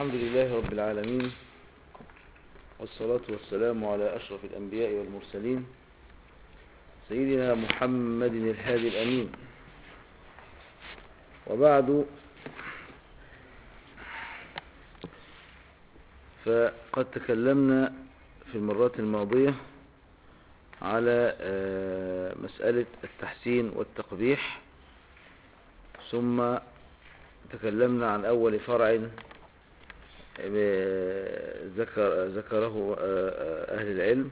الحمد لله رب العالمين والصلاة والسلام على أشرف الأنبياء والمرسلين سيدنا محمد الهادي الأمين وبعد فقد تكلمنا في المرات الماضية على مسألة التحسين والتقبيح ثم تكلمنا عن أول فرع ذكر ذكره أهل العلم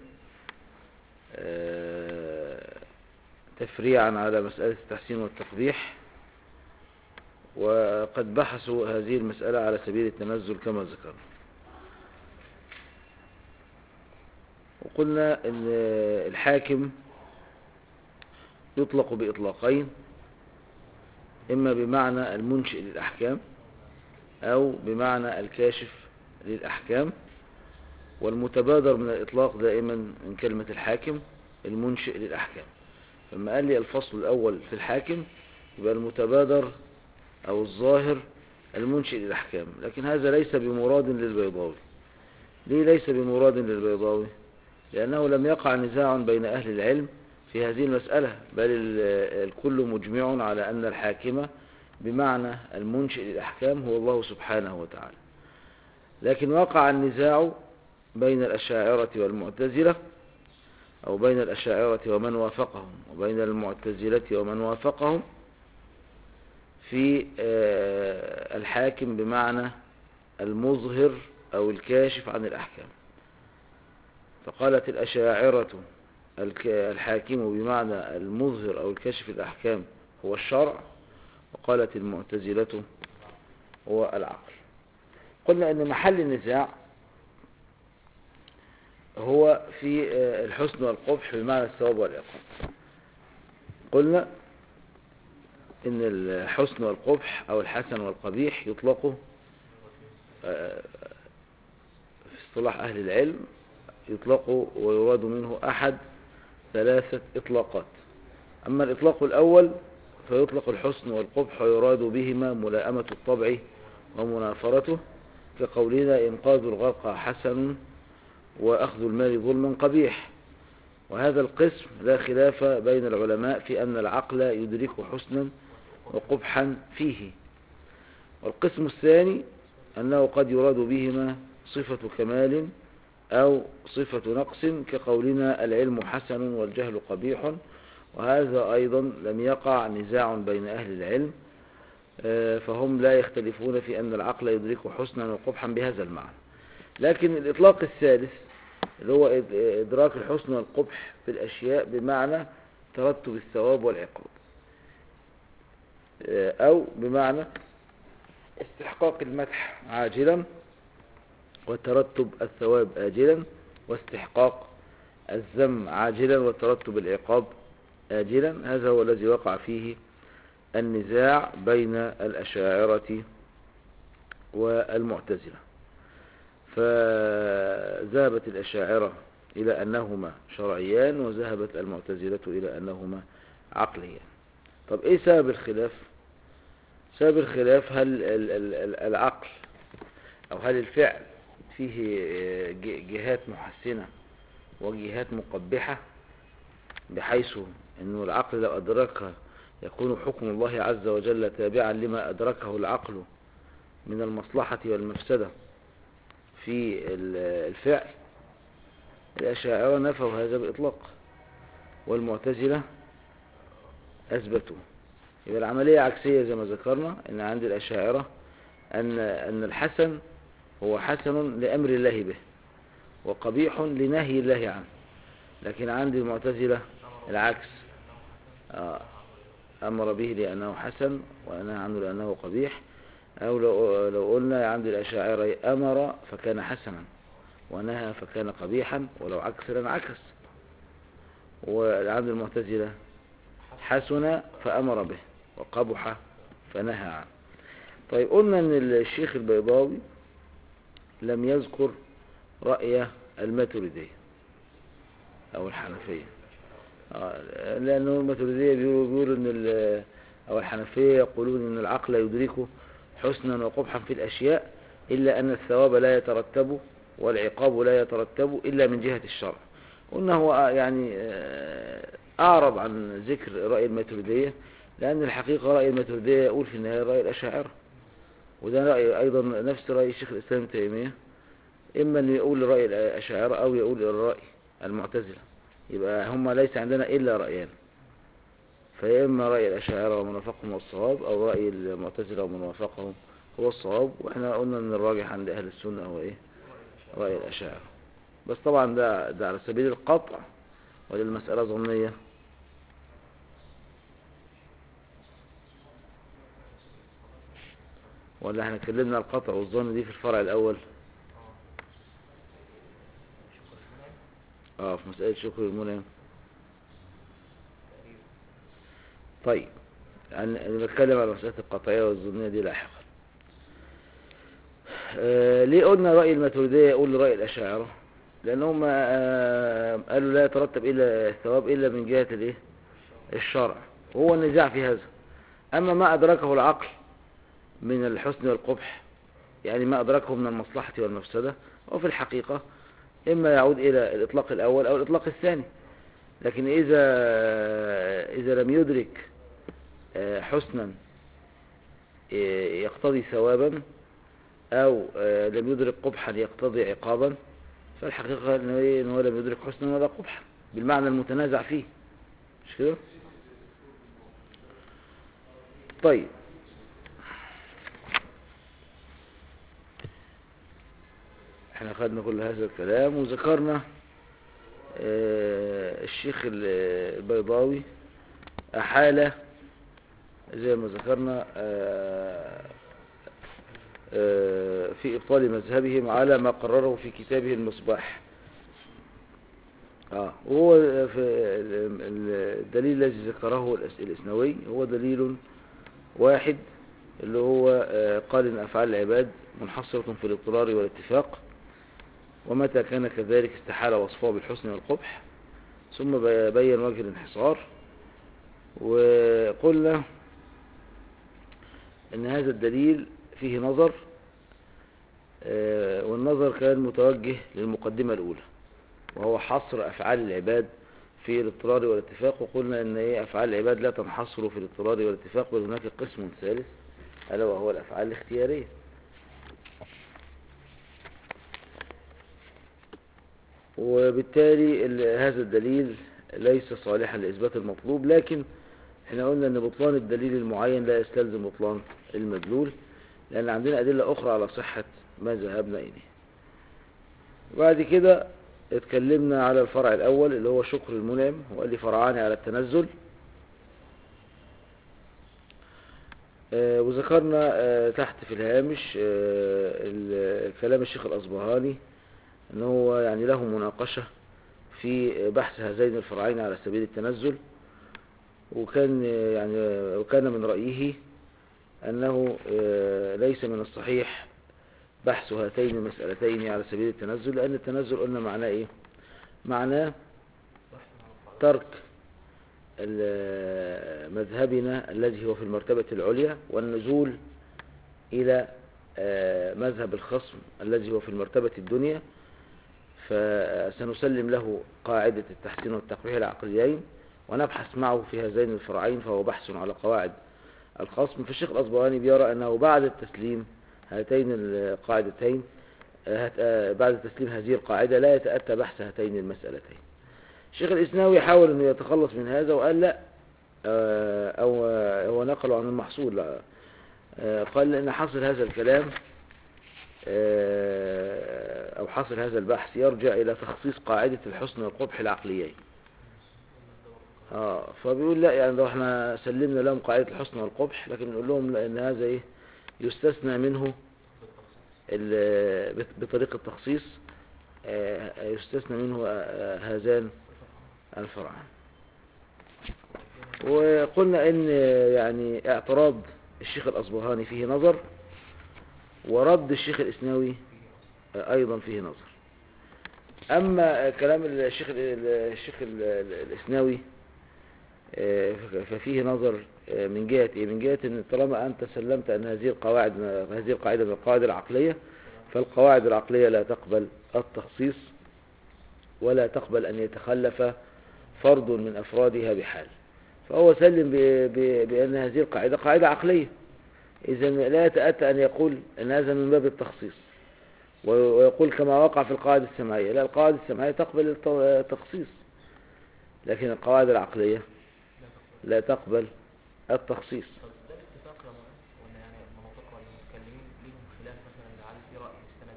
تفريعا على مسألة التحسين والتقبيح وقد بحثوا هذه المسألة على سبيل التنزل كما ذكرنا وقلنا ان الحاكم يطلق بإطلاقين إما بمعنى المنشئ للأحكام أو بمعنى الكاشف للأحكام والمتبادر من الإطلاق دائما من كلمة الحاكم المنشئ للأحكام فلما قال لي الفصل الأول في الحاكم يبقى المتبادر أو الظاهر المنشئ للأحكام لكن هذا ليس بمراد للبيضاوي ليه ليس بمراد للبيضاوي لأنه لم يقع نزاع بين أهل العلم في هذه المسألة بل الكل مجمع على أن الحاكم بمعنى المنشئ للأحكام هو الله سبحانه وتعالى لكن وقع النزاع بين الأشاعرة والمعتزلة أو بين الأشاعرة ومن وافقهم وبين المعتزلة ومن وافقهم في الحاكم بمعنى المظهر أو الكاشف عن الأحكام فقالت الأشاعرة الحاكم بمعنى المظهر أو الكاشف الأحكام هو الشرع وقالت المعتزلة هو العقل قلنا أن محل النزاع هو في الحسن والقبح بمعنى الثواب والعقاب قلنا ان الحسن والقبح او الحسن والقبيح يطلق في اصطلاح اهل العلم يطلق ويراد منه احد ثلاثة اطلاقات اما الاطلاق الاول فيطلق الحسن والقبح ويراد بهما ملائمة الطبع ومنافرته كقولنا إنقاذ الغرق حسن وأخذ المال ظلما قبيح وهذا القسم لا خلاف بين العلماء في أن العقل يدرك حسنا وقبحا فيه والقسم الثاني أنه قد يراد بهما صفة كمال أو صفة نقص كقولنا العلم حسن والجهل قبيح وهذا أيضا لم يقع نزاع بين أهل العلم فهم لا يختلفون في أن العقل يدرك حسنا وقبحا بهذا المعنى لكن الإطلاق الثالث اللي هو إدراك الحسن والقبح في الأشياء بمعنى ترتب الثواب والعقاب أو بمعنى استحقاق المدح عاجلا وترتب الثواب آجلا واستحقاق الذم عاجلا وترتب العقاب آجلا هذا هو الذي وقع فيه النزاع بين الأشاعرة والمعتزلة فذهبت الأشاعرة إلى أنهما شرعيان وذهبت المعتزلة إلى أنهما عقليان طب إيه سبب الخلاف سبب الخلاف هل العقل أو هل الفعل فيه جهات محسنة وجهات مقبحة بحيث أنه العقل لو أدركها يكون حكم الله عز وجل تابعا لما أدركه العقل من المصلحة والمفسدة في الفعل الأشاعرة نفوا هذا بإطلاق والمعتزلة أثبتوا يبقى العملية عكسية زي ما ذكرنا أن عند الأشاعرة أن, أن الحسن هو حسن لأمر الله به وقبيح لنهي الله عنه لكن عند المعتزلة العكس أمر به لأنه حسن ونهى عنه لأنه قبيح أو لو, لو قلنا عند الأشاعرة أمر فكان حسنا ونهى فكان قبيحا ولو عكس لانعكس وعند المعتزلة حسن فأمر به وقبح فنهى عنه طيب قلنا أن الشيخ البيضاوي لم يذكر رأي الماتريدية أو الحنفية لأنه الماتريدية بيقولوا, بيقولوا أن أو الحنفية يقولون أن العقل يدركه حسنا وقبحا في الأشياء إلا أن الثواب لا يترتب والعقاب لا يترتب إلا من جهة الشرع قلنا هو يعني آه، أعرض عن ذكر رأي الماتريدية لأن الحقيقة رأي الماتريدية يقول في النهاية رأي الأشاعرة وده رأي أيضا نفس رأي الشيخ الإسلام ابن تيمية إما أن يقول رأي الأشاعرة أو يقول الرأي المعتزلة يبقى هم ليس عندنا إلا رأيان فيا إما رأي الأشاعرة ومن وافقهم هو الصواب أو رأي المعتزلة ومن وافقهم هو الصواب وإحنا قلنا أن الراجح عند أهل السنة هو إيه رأي الأشاعرة بس طبعا ده, ده على سبيل القطع ولا المسألة ظنية ولا احنا اتكلمنا على القطع والظن دي في الفرع الأول اه في مسألة شكر المنعم طيب يعني نتكلم على مسألة القطعية والظنية دي لاحقا آه ليه قلنا رأي الماتريدية يقول رأي الأشاعرة لأن هم آه قالوا لا يترتب إلا الثواب إلا من جهة الايه الشرع وهو النزاع في هذا أما ما أدركه العقل من الحسن والقبح يعني ما أدركه من المصلحة والمفسدة وفي الحقيقة إما يعود إلى الإطلاق الأول أو الإطلاق الثاني لكن إذا إذا لم يدرك حسنا يقتضي ثوابا أو لم يدرك قبحا يقتضي عقابا فالحقيقة أنه لم يدرك حسنا ولا قبحا بالمعنى المتنازع فيه مش كده طيب احنا خدنا كل هذا الكلام وذكرنا اه الشيخ البيضاوي أحال زي ما ذكرنا اه اه في إبطال مذهبهم على ما قرره في كتابه المصباح آه وهو في الدليل الذي ذكره الإسنوي هو دليل واحد اللي هو قال إن أفعال العباد منحصرة في الاضطرار والاتفاق ومتى كان كذلك استحال وصفه بالحسن والقبح ثم بين وجه الانحصار وقلنا ان هذا الدليل فيه نظر والنظر كان متوجه للمقدمة الاولى وهو حصر افعال العباد في الاضطرار والاتفاق وقلنا ان ايه افعال العباد لا تنحصر في الاضطرار والاتفاق بل هناك قسم ثالث الا وهو الافعال الاختياريه وبالتالي هذا الدليل ليس صالحا لإثبات المطلوب لكن احنا قلنا ان بطلان الدليل المعين لا يستلزم بطلان المدلول لان عندنا ادلة اخرى على صحة ما ذهبنا اليه بعد كده اتكلمنا على الفرع الاول اللي هو شكر المنعم وقال لي فرعان على التنزل اه وذكرنا اه تحت في الهامش اه كلام الشيخ الاصبهاني ان هو يعني له مناقشة في بحث هذين الفرعين على سبيل التنزل وكان يعني وكان من رأيه أنه ليس من الصحيح بحث هاتين المسألتين على سبيل التنزل لأن التنزل قلنا معناه إيه معناه ترك مذهبنا الذي هو في المرتبة العليا والنزول إلى مذهب الخصم الذي هو في المرتبة الدنيا فسنسلم له قاعدة التحسين والتقبيح العقليين ونبحث معه في هذين الفرعين فهو بحث على قواعد الخصم فالشيخ الأصبهاني بيرى أنه بعد التسليم هاتين القاعدتين بعد تسليم هذه القاعدة لا يتأتى بحث هاتين المسألتين الشيخ الإسناوي حاول أنه يتخلص من هذا وقال لا أو هو نقله عن المحصول لا قال أن حصل هذا الكلام أو حصل هذا البحث يرجع إلى تخصيص قاعدة الحسن والقبح العقليين آه فبيقول لا يعني لو احنا سلمنا لهم قاعدة الحسن والقبح لكن نقول لهم لأن هذا إيه يستثنى منه بطريقة التخصيص يستثنى منه هذان الفرعان وقلنا ان يعني اعتراض الشيخ الأصبهاني فيه نظر ورد الشيخ الإسناوي أيضا فيه نظر أما كلام الشيخ الشيخ الإسناوي آه، ففيه نظر آه، من جهة إيه؟ من جهة أن طالما أنت سلمت أن هذه القواعد هذه القاعدة من القواعد العقلية فالقواعد العقلية لا تقبل التخصيص ولا تقبل أن يتخلف فرد من أفرادها بحال فهو سلم ب- ب- بأن هذه القاعدة قاعدة عقلية إذا لا يتأتى أن يقول أن هذا من باب التخصيص و- ويقول كما وقع في القواعد السمعية لا القواعد السمعية تقبل الت- التخصيص لكن القواعد العقلية لا تقبل التخصيص طب ده الاتفاق يا مولانا ولا يعني المناطق ولا المتكلمين ليهم خلاف مثلا لعل في رأي مستند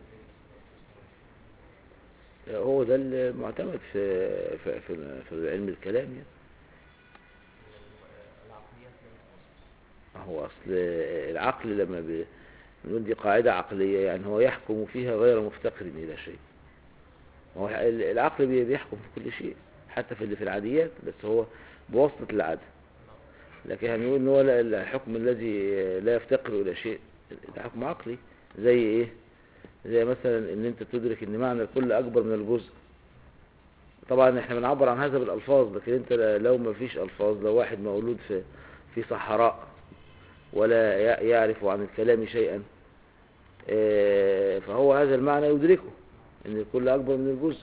ليه؟ هو ده المعتمد في في في, في علم الكلام يعني العقليات لا هو أصل العقل لما ب- بنقول دي قاعدة عقلية يعني هو يحكم فيها غير مفتقر إلى شيء هو ال- العقل بي- بيحكم في كل شيء حتى في اللي في العاديات بس هو بواسطة العادة لكن هنقول ان هو لا- الحكم الذي لا يفتقر الى شيء ده حكم عقلي زي ايه زي مثلا ان انت تدرك ان معنى الكل اكبر من الجزء طبعا احنا بنعبر عن هذا بالالفاظ لكن انت ل- لو ما فيش الفاظ لو واحد مولود في في صحراء ولا ي- يعرف عن الكلام شيئا آه، فهو هذا المعنى يدركه ان الكل اكبر من الجزء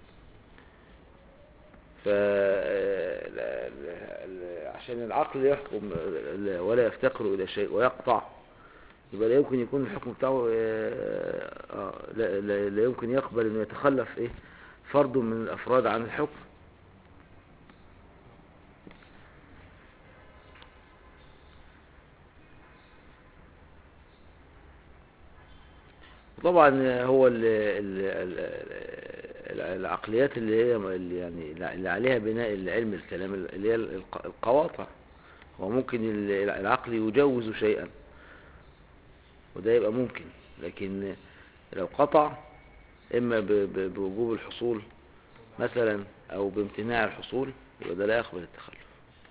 ف لا- لا- لا- عشان العقل يحكم لا- ولا يفتقر الى شيء ويقطع يبقى لا يمكن يكون الحكم بتاعه آه، آه، لا, لا, لا يمكن يقبل انه يتخلف ايه فرد من الافراد عن الحكم طبعا هو ال ال ال العقليات اللي هي اللي يعني اللي عليها بناء العلم الكلام اللي هي الق- القواطع هو ممكن ال- العقل يجوز شيئا وده يبقى ممكن لكن لو قطع اما ب- ب- بوجوب الحصول مثلا او بامتناع الحصول يبقى ده لا يقبل التخلف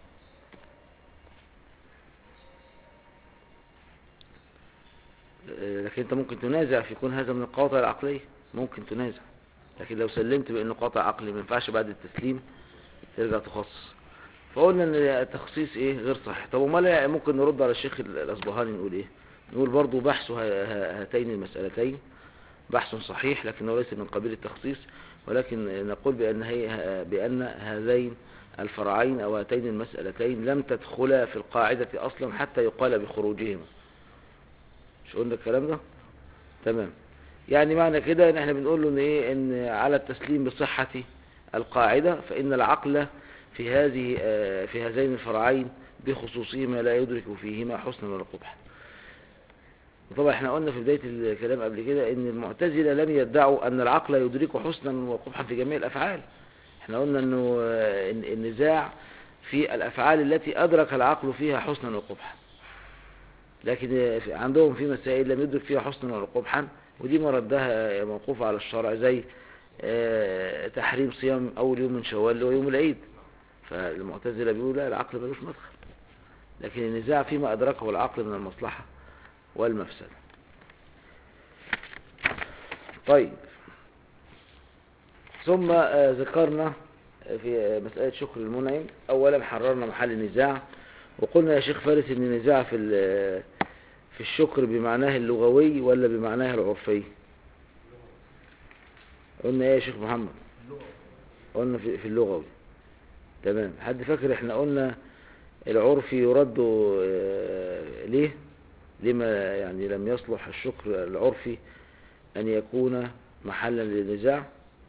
آه، لكن انت ممكن تنازع في يكون هذا من القواطع العقلية ممكن تنازع لكن لو سلمت بانه قاطع عقلي ما ينفعش بعد التسليم ترجع تخصص فقلنا ان التخصيص ايه غير صحيح طب امال ممكن نرد على الشيخ الاصبهاني نقول ايه نقول برضو بحث ه- ه- هاتين المسألتين بحث صحيح لكنه ليس من قبيل التخصيص ولكن نقول بأن, هي بأن هذين الفرعين أو هاتين المسألتين لم تدخلا في القاعدة أصلا حتى يقال بخروجهما مش قلنا الكلام ده تمام يعني معنى كده ان احنا بنقول له ان ايه ان على التسليم بصحة القاعدة فان العقل في هذه آه، في هذين الفرعين بخصوصهما لا يدرك فيهما حسنا ولا قبحا وطبعا احنا قلنا في بداية الكلام قبل كده ان المعتزلة لم يدعوا ان العقل يدرك حسنا وقبحا في جميع الافعال احنا قلنا انه آه، إن- النزاع في الافعال التي ادرك العقل فيها حسنا وقبحا لكن آه، في- عندهم في مسائل لم يدرك فيها حسنا ولا قبحا ودي مردها موقوفة على الشرع زي آه، تحريم صيام اول يوم من شوال اللي هو يوم العيد فالمعتزلة بيقولوا لا العقل ملوش مدخل لكن النزاع فيما أدركه العقل من المصلحة والمفسدة طيب ثم آه، ذكرنا في آه، مسألة شكر المنعم أولا حررنا محل النزاع وقلنا يا شيخ فارس ان النزاع في ال- في الشكر بمعناه اللغوي ولا بمعناه العرفي قلنا ايه يا شيخ محمد اللغة قلنا في في اللغوي تمام حد فاكر احنا قلنا العرفي يرد آه، ليه لما يعني لم يصلح الشكر العرفي ان يكون محلا للنزاع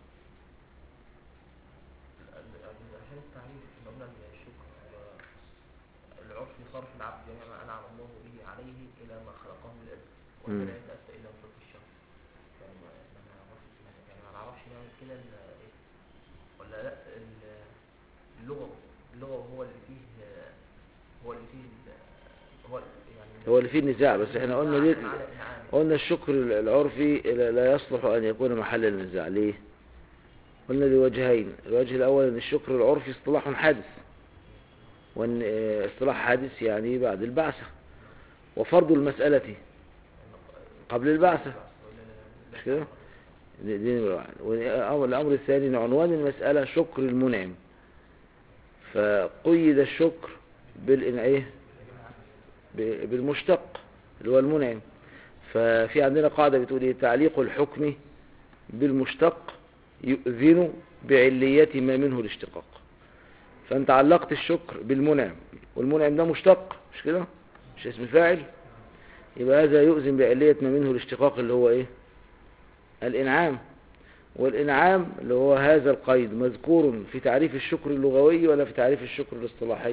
عشان التعريف احنا قلنا ان الشكر هو العرف صرف العبد جميع ما انعم الله به عليه الى ما خلقه من الارض مم. وهذا لا يتاتى الا بصرف الشر يعني ما ما نعرفش يعني ما نعرفش نعمل كده الا ايه ولا لا ال- اللغوي اللغوي هو اللي فيه هو اللي فيه ال- هو يعني هو اللي فيه النزاع بس احنا قلنا ليه على الإنعام. قلنا الشكر العرفي لا لا يصلح ان يكون محلا للنزاع ليه قلنا لوجهين الوجه الاول ان الشكر العرفي اصطلاح حادث وان آه، اصطلاح حادث يعني بعد البعثة وفرض المسألة قبل البعثة مش كده دي دي نمرة واحد والأمر الأمر الثاني إن عنوان المسألة شكر المنعم فقيد الشكر بالإن إيه ب- بالمشتق اللي هو المنعم ففي عندنا قاعدة بتقول إيه تعليق الحكم بالمشتق يؤذن بعلية ما منه الاشتقاق فأنت علقت الشكر بالمنعم والمنعم ده مشتق مش كده مش اسم فاعل يبقى هذا يؤذن بعلية ما منه الاشتقاق اللي هو ايه الانعام والانعام اللي هو هذا القيد مذكور في تعريف الشكر اللغوي ولا في تعريف الشكر الاصطلاحي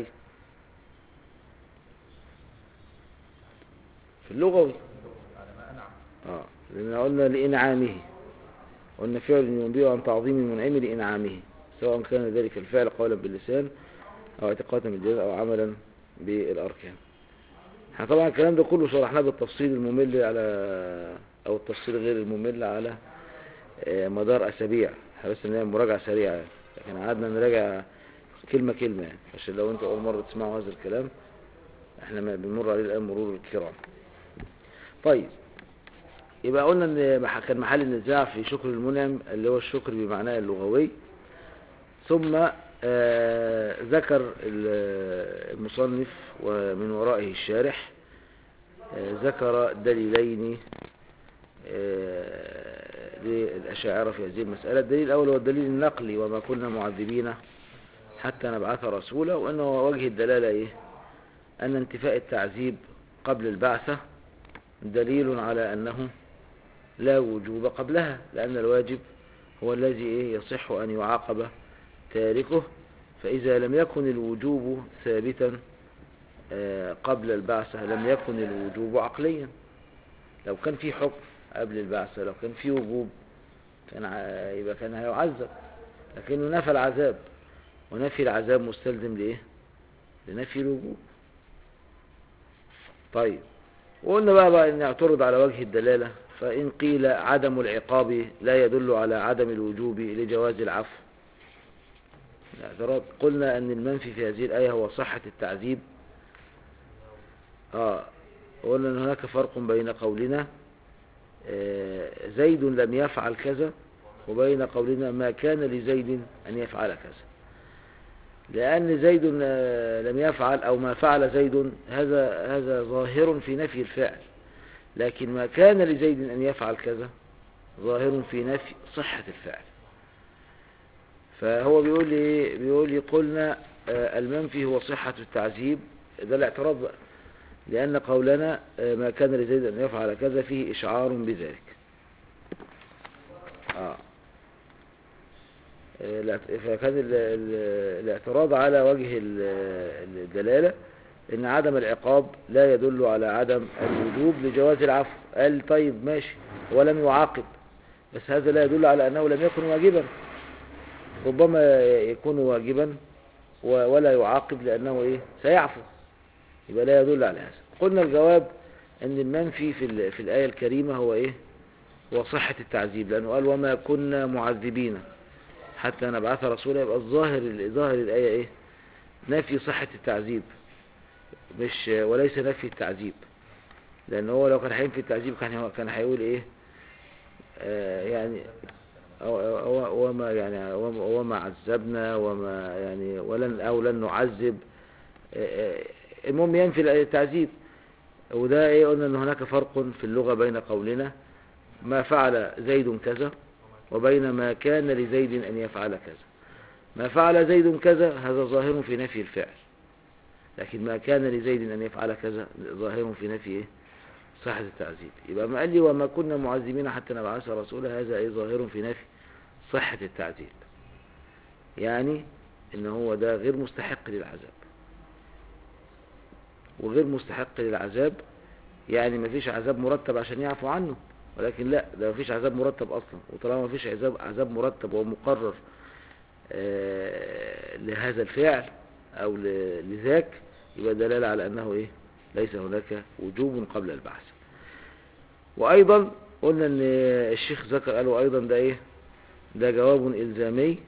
في اللغوي على ما أنعم اه لان قلنا لانعامه قلنا فعل ينبئ عن تعظيم المنعم لانعامه سواء كان ذلك الفعل قولا باللسان او اعتقادا بالجنان او عملا بالاركان احنا طبعا الكلام ده كله شرحناه بالتفصيل الممل على او التفصيل غير الممل على آه، مدار اسابيع احنا بس نعمل مراجعه سريعه يعني. لكن قعدنا نراجع كلمه كلمه يعني عشان لو انتوا اول مره تسمعوا هذا الكلام احنا ما بنمر عليه الان مرور الكرام طيب يبقى قلنا ان مح- كان محل النزاع في شكر المنعم اللي هو الشكر بمعناه اللغوي ثم آه، ذكر ال- المصنف ومن ورائه الشارح آه، ذكر دليلين آه، للأشاعرة في هذه المسألة الدليل الأول هو الدليل النقلي وما كنا معذبين حتى نبعث رسولا وأنه وجه الدلالة إيه أن انتفاء التعذيب قبل البعثة دليل على أنه لا وجوب قبلها لأن الواجب هو الذي إيه يصح أن يعاقب تاركه فإذا لم يكن الوجوب ثابتا آه، قبل البعثة لم يكن الوجوب عقليا لو كان في حكم قبل البعثة لو كان في وجوب كان ع- يبقى كان هيعذب لكنه نفى العذاب ونفي العذاب مستلزم لإيه لنفي الوجوب طيب وقلنا بقى, بقى ان يعترض على وجه الدلالة فإن قيل عدم العقاب لا يدل على عدم الوجوب لجواز العفو الاعتراض قلنا أن المنفي في هذه الآية هو صحة التعذيب آه قلنا أن هناك فرق بين قولنا آه، زيد لم يفعل كذا وبين قولنا ما كان لزيد أن يفعل كذا لأن زيد آه، لم يفعل أو ما فعل زيد هذا هذا ظاهر في نفي الفعل لكن ما كان لزيد أن يفعل كذا ظاهر في نفي صحة الفعل فهو بيقول لي بيقول لي قلنا آه، المنفي هو صحة التعذيب ده الاعتراض بقى لأن قولنا آه، ما كان لزيد أن يفعل كذا فيه إشعار بذلك آه. آه، الاعت- فكان ال- ال- الاعتراض على وجه ال- الدلالة ان عدم العقاب لا يدل على عدم الوجوب لجواز العفو قال طيب ماشي ولم يعاقب بس هذا لا يدل على انه لم يكن واجبا ربما يكون واجبا و- ولا يعاقب لانه ايه سيعفو يبقى لا يدل على هذا قلنا الجواب ان المنفي في ال- في الايه الكريمه هو ايه هو صحه التعذيب لانه قال وما كنا معذبين حتى نبعث رسولا يبقى الظاهر ظاهر الايه ايه نفي صحه التعذيب مش وليس نفي التعذيب لان هو لو كان هينفي التعذيب كان هو- كان هيقول ايه آه يعني أو أو وما يعني وما وما عذبنا وما يعني ولن او لن نعذب آه، آه، المهم ينفي التعذيب وده ايه قلنا ان هناك فرق في اللغة بين قولنا ما فعل زيد كذا وبين ما كان لزيد ان يفعل كذا ما فعل زيد كذا هذا ظاهر في نفي الفعل لكن ما كان لزيد أن يفعل كذا ظاهر في نفي إيه؟ صحة التعذيب يبقى ما قال لي وما كنا معذبين حتى نبعث رسولا هذا أي ظاهر في نفي صحة التعذيب يعني إن هو ده غير مستحق للعذاب وغير مستحق للعذاب يعني ما فيش عذاب مرتب عشان يعفو عنه ولكن لا ده ما فيش عذاب مرتب أصلا وطالما ما فيش عذاب عذاب مرتب ومقرر آه، لهذا الفعل أو ل- لذاك يبقى دلالة على أنه إيه ليس هناك وجوب قبل البعث وأيضا قلنا أن الشيخ ذكر قالوا أيضا ده إيه ده جواب إلزامي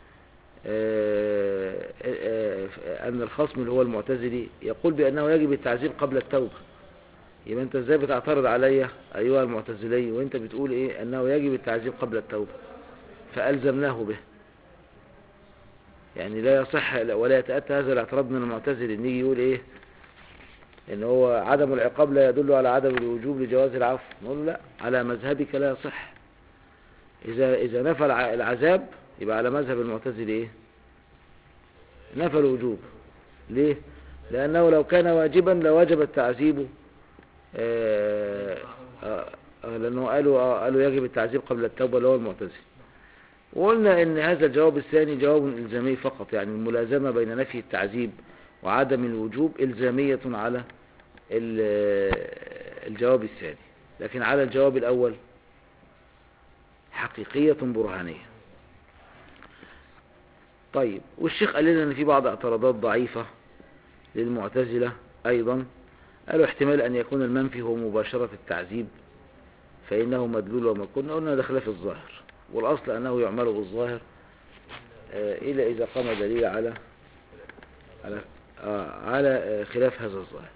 آه، آه، آه، أن الخصم اللي هو المعتزلي يقول بأنه يجب التعذيب قبل التوبة يبقى أنت إزاي بتعترض عليا أيها المعتزلي وأنت بتقول إيه أنه يجب التعذيب قبل التوبة فألزمناه به يعني لا يصح ولا يتأتى هذا الاعتراض من المعتزل ان يجي يقول ايه ان هو عدم العقاب لا يدل على عدم الوجوب لجواز العفو نقول له لا على مذهبك لا يصح اذا اذا نفى الع- العذاب يبقى على مذهب المعتزل ايه نفى الوجوب ليه لانه لو كان واجبا لوجب التعذيب آه آه آه لانه قالوا آه قالوا يجب التعذيب قبل التوبه اللي هو المعتزل وقلنا ان هذا الجواب الثاني جواب الزامي فقط يعني الملازمه بين نفي التعذيب وعدم الوجوب الزاميه على ال- الجواب الثاني لكن على الجواب الاول حقيقيه برهانيه طيب والشيخ قال لنا ان في بعض اعتراضات ضعيفه للمعتزله ايضا قالوا احتمال ان يكون المنفي هو مباشره التعذيب فانه مدلول وما كنا قلنا ده خلاف الظاهر والاصل انه يعمل بالظاهر آه، الا اذا قام دليل على على آه على آه، خلاف هذا الظاهر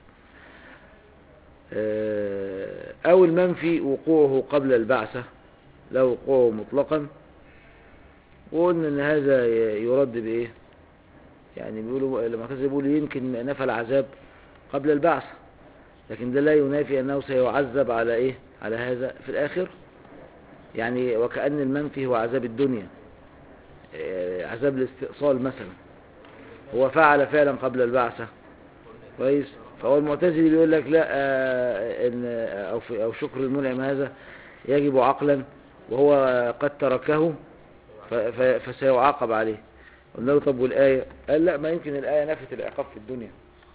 آه، او المنفي وقوعه قبل البعثه لا وقوعه مطلقا وقلنا ان هذا ي- يرد بايه يعني بيقولوا المعتزله بيقولوا يمكن نفى العذاب قبل البعث لكن ده لا ينافي انه سيعذب على ايه على هذا في الاخر يعني وكأن المنفي هو عذاب الدنيا آه، عذاب الاستئصال مثلا هو فعل فعلا قبل البعثة كويس فهو المعتزلي بيقول لك لا آه، ان او في او شكر المنعم هذا يجب عقلا وهو قد تركه ف- ف- فسيعاقب عليه قلنا له طب والآية قال لا ما يمكن الآية نفت العقاب في الدنيا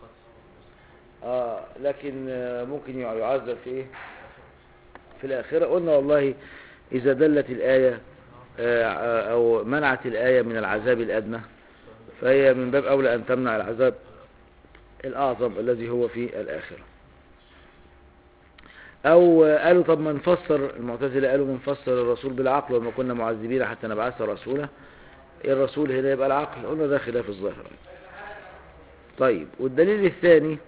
آه لكن آه، ممكن يع- يعذب في ايه في الآخرة قلنا والله إذا دلت الآية آه، آه، أو منعت الآية من العذاب الأدنى فهي من باب أولى أن تمنع العذاب الأعظم الذي هو في الآخرة أو آه، قالوا طب ما نفسر المعتزلة قالوا بنفسر الرسول بالعقل وما كنا معذبين حتى نبعث رسولا الرسول هنا يبقى العقل قلنا ده خلاف الظاهر طيب والدليل الثاني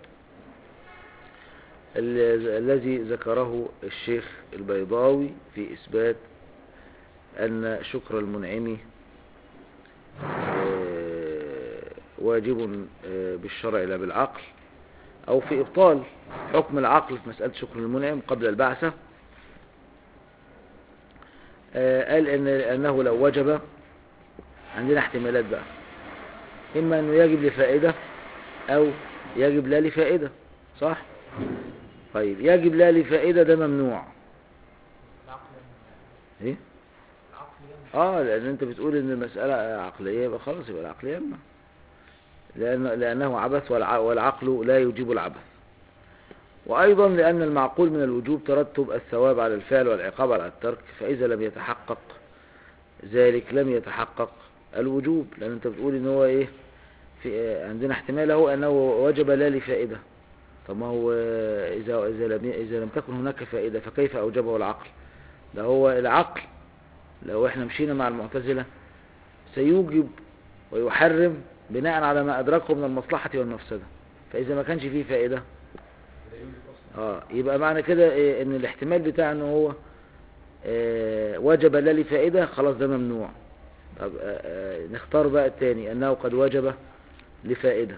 ال- الذي ذكره الشيخ البيضاوي في إثبات أن شكر المنعم آه، واجب آه، بالشرع لا بالعقل أو في إبطال حكم العقل في مسألة شكر المنعم قبل البعثة آه، قال إن أنه لو وجب عندنا احتمالات بقى إما أنه يجب لفائدة أو يجب لا لفائدة صح؟ طيب يجب لا لفائدة ده ممنوع العقل ايه العقل يمنع اه لان انت بتقول ان المسألة عقلية يبقى خلاص يبقى العقل يمنع لأن لأنه عبث والع- والعقل لا يجيب العبث وأيضا لأن المعقول من الوجوب ترتب الثواب على الفعل والعقاب على الترك فإذا لم يتحقق ذلك لم يتحقق الوجوب لأن أنت بتقول إن هو إيه في آه، عندنا احتمال هو أنه وجب لا لفائدة طب ما هو آه، إذا إذا لم ي- إذا لم تكن هناك فائدة فكيف أوجبه العقل ده هو العقل لو احنا مشينا مع المعتزلة سيوجب ويحرم بناء على ما أدركه من المصلحة والمفسدة فإذا ما كانش فيه فائدة اه يبقى معنى كده إيه ان الاحتمال بتاع انه هو آه وجب لا لفائدة خلاص ده ممنوع طب آه آه نختار بقى التاني انه قد وجب لفائدة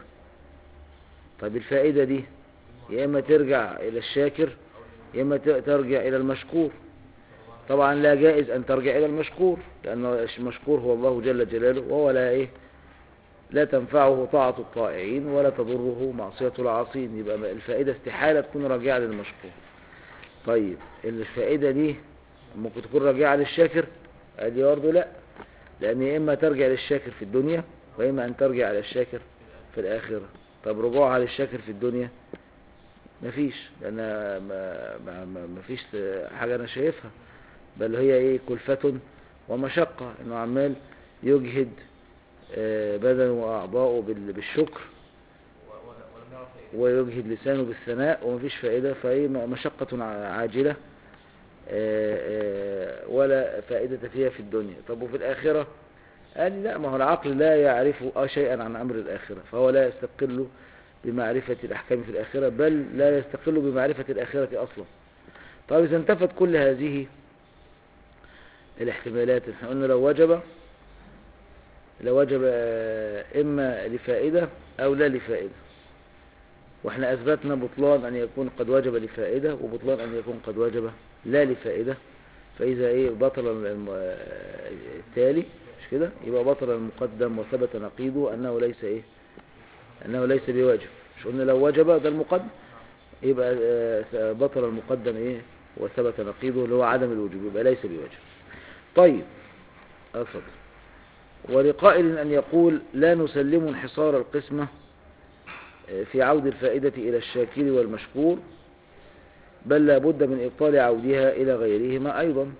طب الفائدة دي يا اما ترجع الى الشاكر يا اما ت- ترجع الى المشكور طبعا لا جائز ان ترجع الى المشكور لان المشكور هو الله جل جلاله وهو لا ايه لا تنفعه طاعة الطائعين ولا تضره معصية العاصين يبقى الفائدة استحالة تكون راجعة للمشكور طيب الفائدة دي ممكن تكون راجعة للشاكر ادي برضه لا لان يا اما ترجع للشاكر في الدنيا واما ان ترجع على الشاكر في الاخرة طب رجوعها للشاكر في الدنيا مفيش لان ما, ما, ما مفيش حاجة انا شايفها بل هي ايه كلفة ومشقة انه عمال يجهد آه، بدنه واعضاؤه بال- بالشكر و- و- ولم يعرف ايه ويجهد لسانه بالثناء ومفيش فائدة فهي م- مشقة ع- عاجلة آه، آه، ولا فائدة فيها في الدنيا طب وفي الآخرة قال لي لا ما هو العقل لا يعرف آه شيئا عن أمر الآخرة فهو لا يستقل بمعرفة الأحكام في الآخرة بل لا يستقل بمعرفة الآخرة أصلا طيب إذا انتفت كل هذه الاحتمالات احنا قلنا لو وجب لوجب آه، إما لفائدة أو لا لفائدة واحنا أثبتنا بطلان أن يكون قد وجب لفائدة وبطلان أن يكون قد وجب لا لفائدة فإذا إيه بطل الم- آه، التالي مش كده يبقى بطل المقدم وثبت نقيضه أنه ليس إيه أنه ليس بواجب مش قلنا لو وجب ده المقدم يبقى آه، بطل المقدم إيه وثبت نقيضه اللي هو عدم الوجوب يبقى ليس بواجب طيب أفضل ولقائل أن يقول لا نسلم انحصار القسمة في عود الفائدة إلى الشاكر والمشكور بل لا بد من إبطال عودها إلى غيرهما أيضا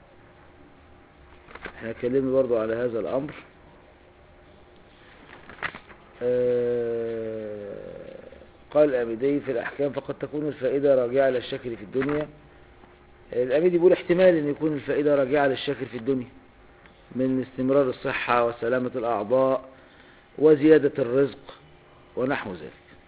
احنا اتكلمنا برضو على هذا الأمر آه، قال الأميدي في الأحكام فقد تكون الفائدة راجعة للشكل في الدنيا الأميدي بيقول احتمال أن يكون الفائدة راجعة للشكل في الدنيا من استمرار الصحة وسلامة الأعضاء وزيادة الرزق ونحو ذلك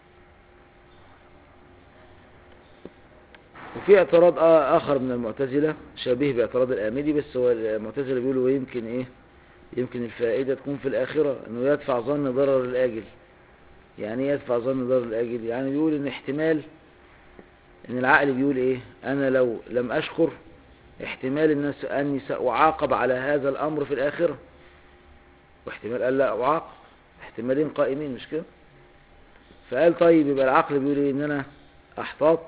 وفي اعتراض آ- آخر من المعتزلة شبيه باعتراض الآمدي بس هو المعتزلة بيقولوا يمكن إيه يمكن الفائدة تكون في الآخرة إنه يدفع ظن ضرر الآجل يعني إيه يدفع ظن ضرر الآجل يعني بيقول إن احتمال إن العقل بيقول إيه أنا لو لم أشكر احتمال الناس أني سأعاقب على هذا الأمر في الآخرة واحتمال قال لا أعاقب احتمالين قائمين مش كده فقال طيب يبقى العقل بيقول ايه ان انا احتاط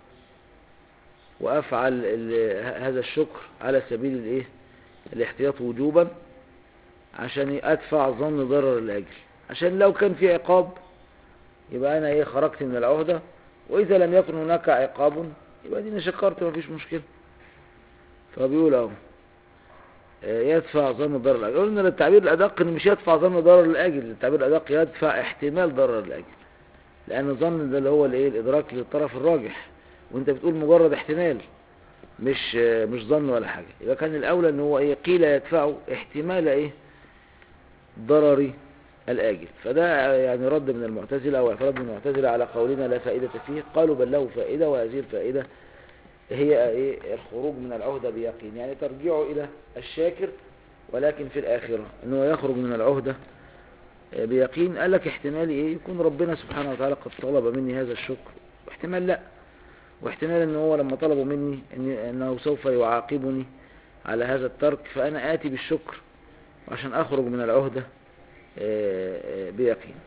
وافعل ال- ه- هذا الشكر على سبيل الايه الاحتياط وجوبا عشان ادفع ظن ضرر الاجل عشان لو كان في عقاب يبقى انا ايه خرجت من العهدة واذا لم يكن هناك عقاب يبقى دي شكرت مفيش مشكلة فبيقول اهو آه، يدفع ظن ضرر الاجل قلنا التعبير الادق ان مش يدفع ظن ضرر الاجل التعبير الادق يدفع احتمال ضرر الاجل لان الظن ده اللي هو الايه الادراك للطرف الراجح وانت بتقول مجرد احتمال مش آه، مش ظن ولا حاجه يبقى كان الاولى ان هو ايه قيل يدفع احتمال ايه ضرر الاجل فده يعني رد من المعتزله او اعتراض من المعتزله على قولنا لا فائده فيه قالوا بل له فائده وهذه الفائده هي ايه الخروج من العهده بيقين يعني ترجعه الى الشاكر ولكن في الاخره انه يخرج من العهده آه، بيقين قال لك احتمال ايه يكون ربنا سبحانه وتعالى قد طلب مني هذا الشكر واحتمال لا واحتمال ان هو لما طلبوا مني إن انه سوف يعاقبني على هذا الترك فانا اتي بالشكر عشان اخرج من العهدة آه، آه، بيقين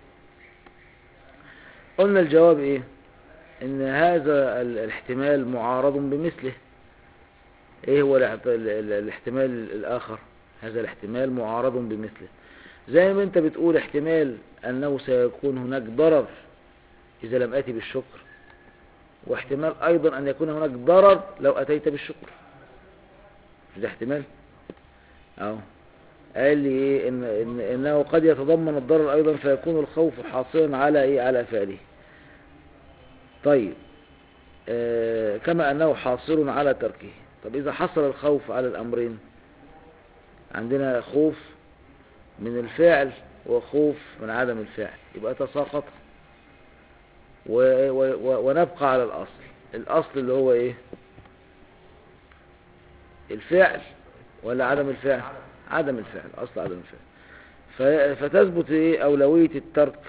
قلنا الجواب ايه ان هذا ال- الاحتمال معارض بمثله ايه هو الاحت- ال- ال- الاحتمال الاخر هذا الاحتمال معارض بمثله زي ما انت بتقول احتمال انه سيكون هناك ضرر اذا لم اتي بالشكر واحتمال ايضا ان يكون هناك ضرر لو اتيت بالشكر مش ده احتمال اهو قال لي ايه إن, إن انه قد يتضمن الضرر ايضا فيكون الخوف حاصلا على ايه على فعله طيب آه كما انه حاصل على تركه طب اذا حصل الخوف على الامرين عندنا خوف من الفعل وخوف من عدم الفعل يبقى تساقط و و و ونبقى على الأصل الأصل اللي هو إيه الفعل ولا عدم الفعل عدم الفعل أصل عدم الفعل ف- فتثبت إيه أولوية الترك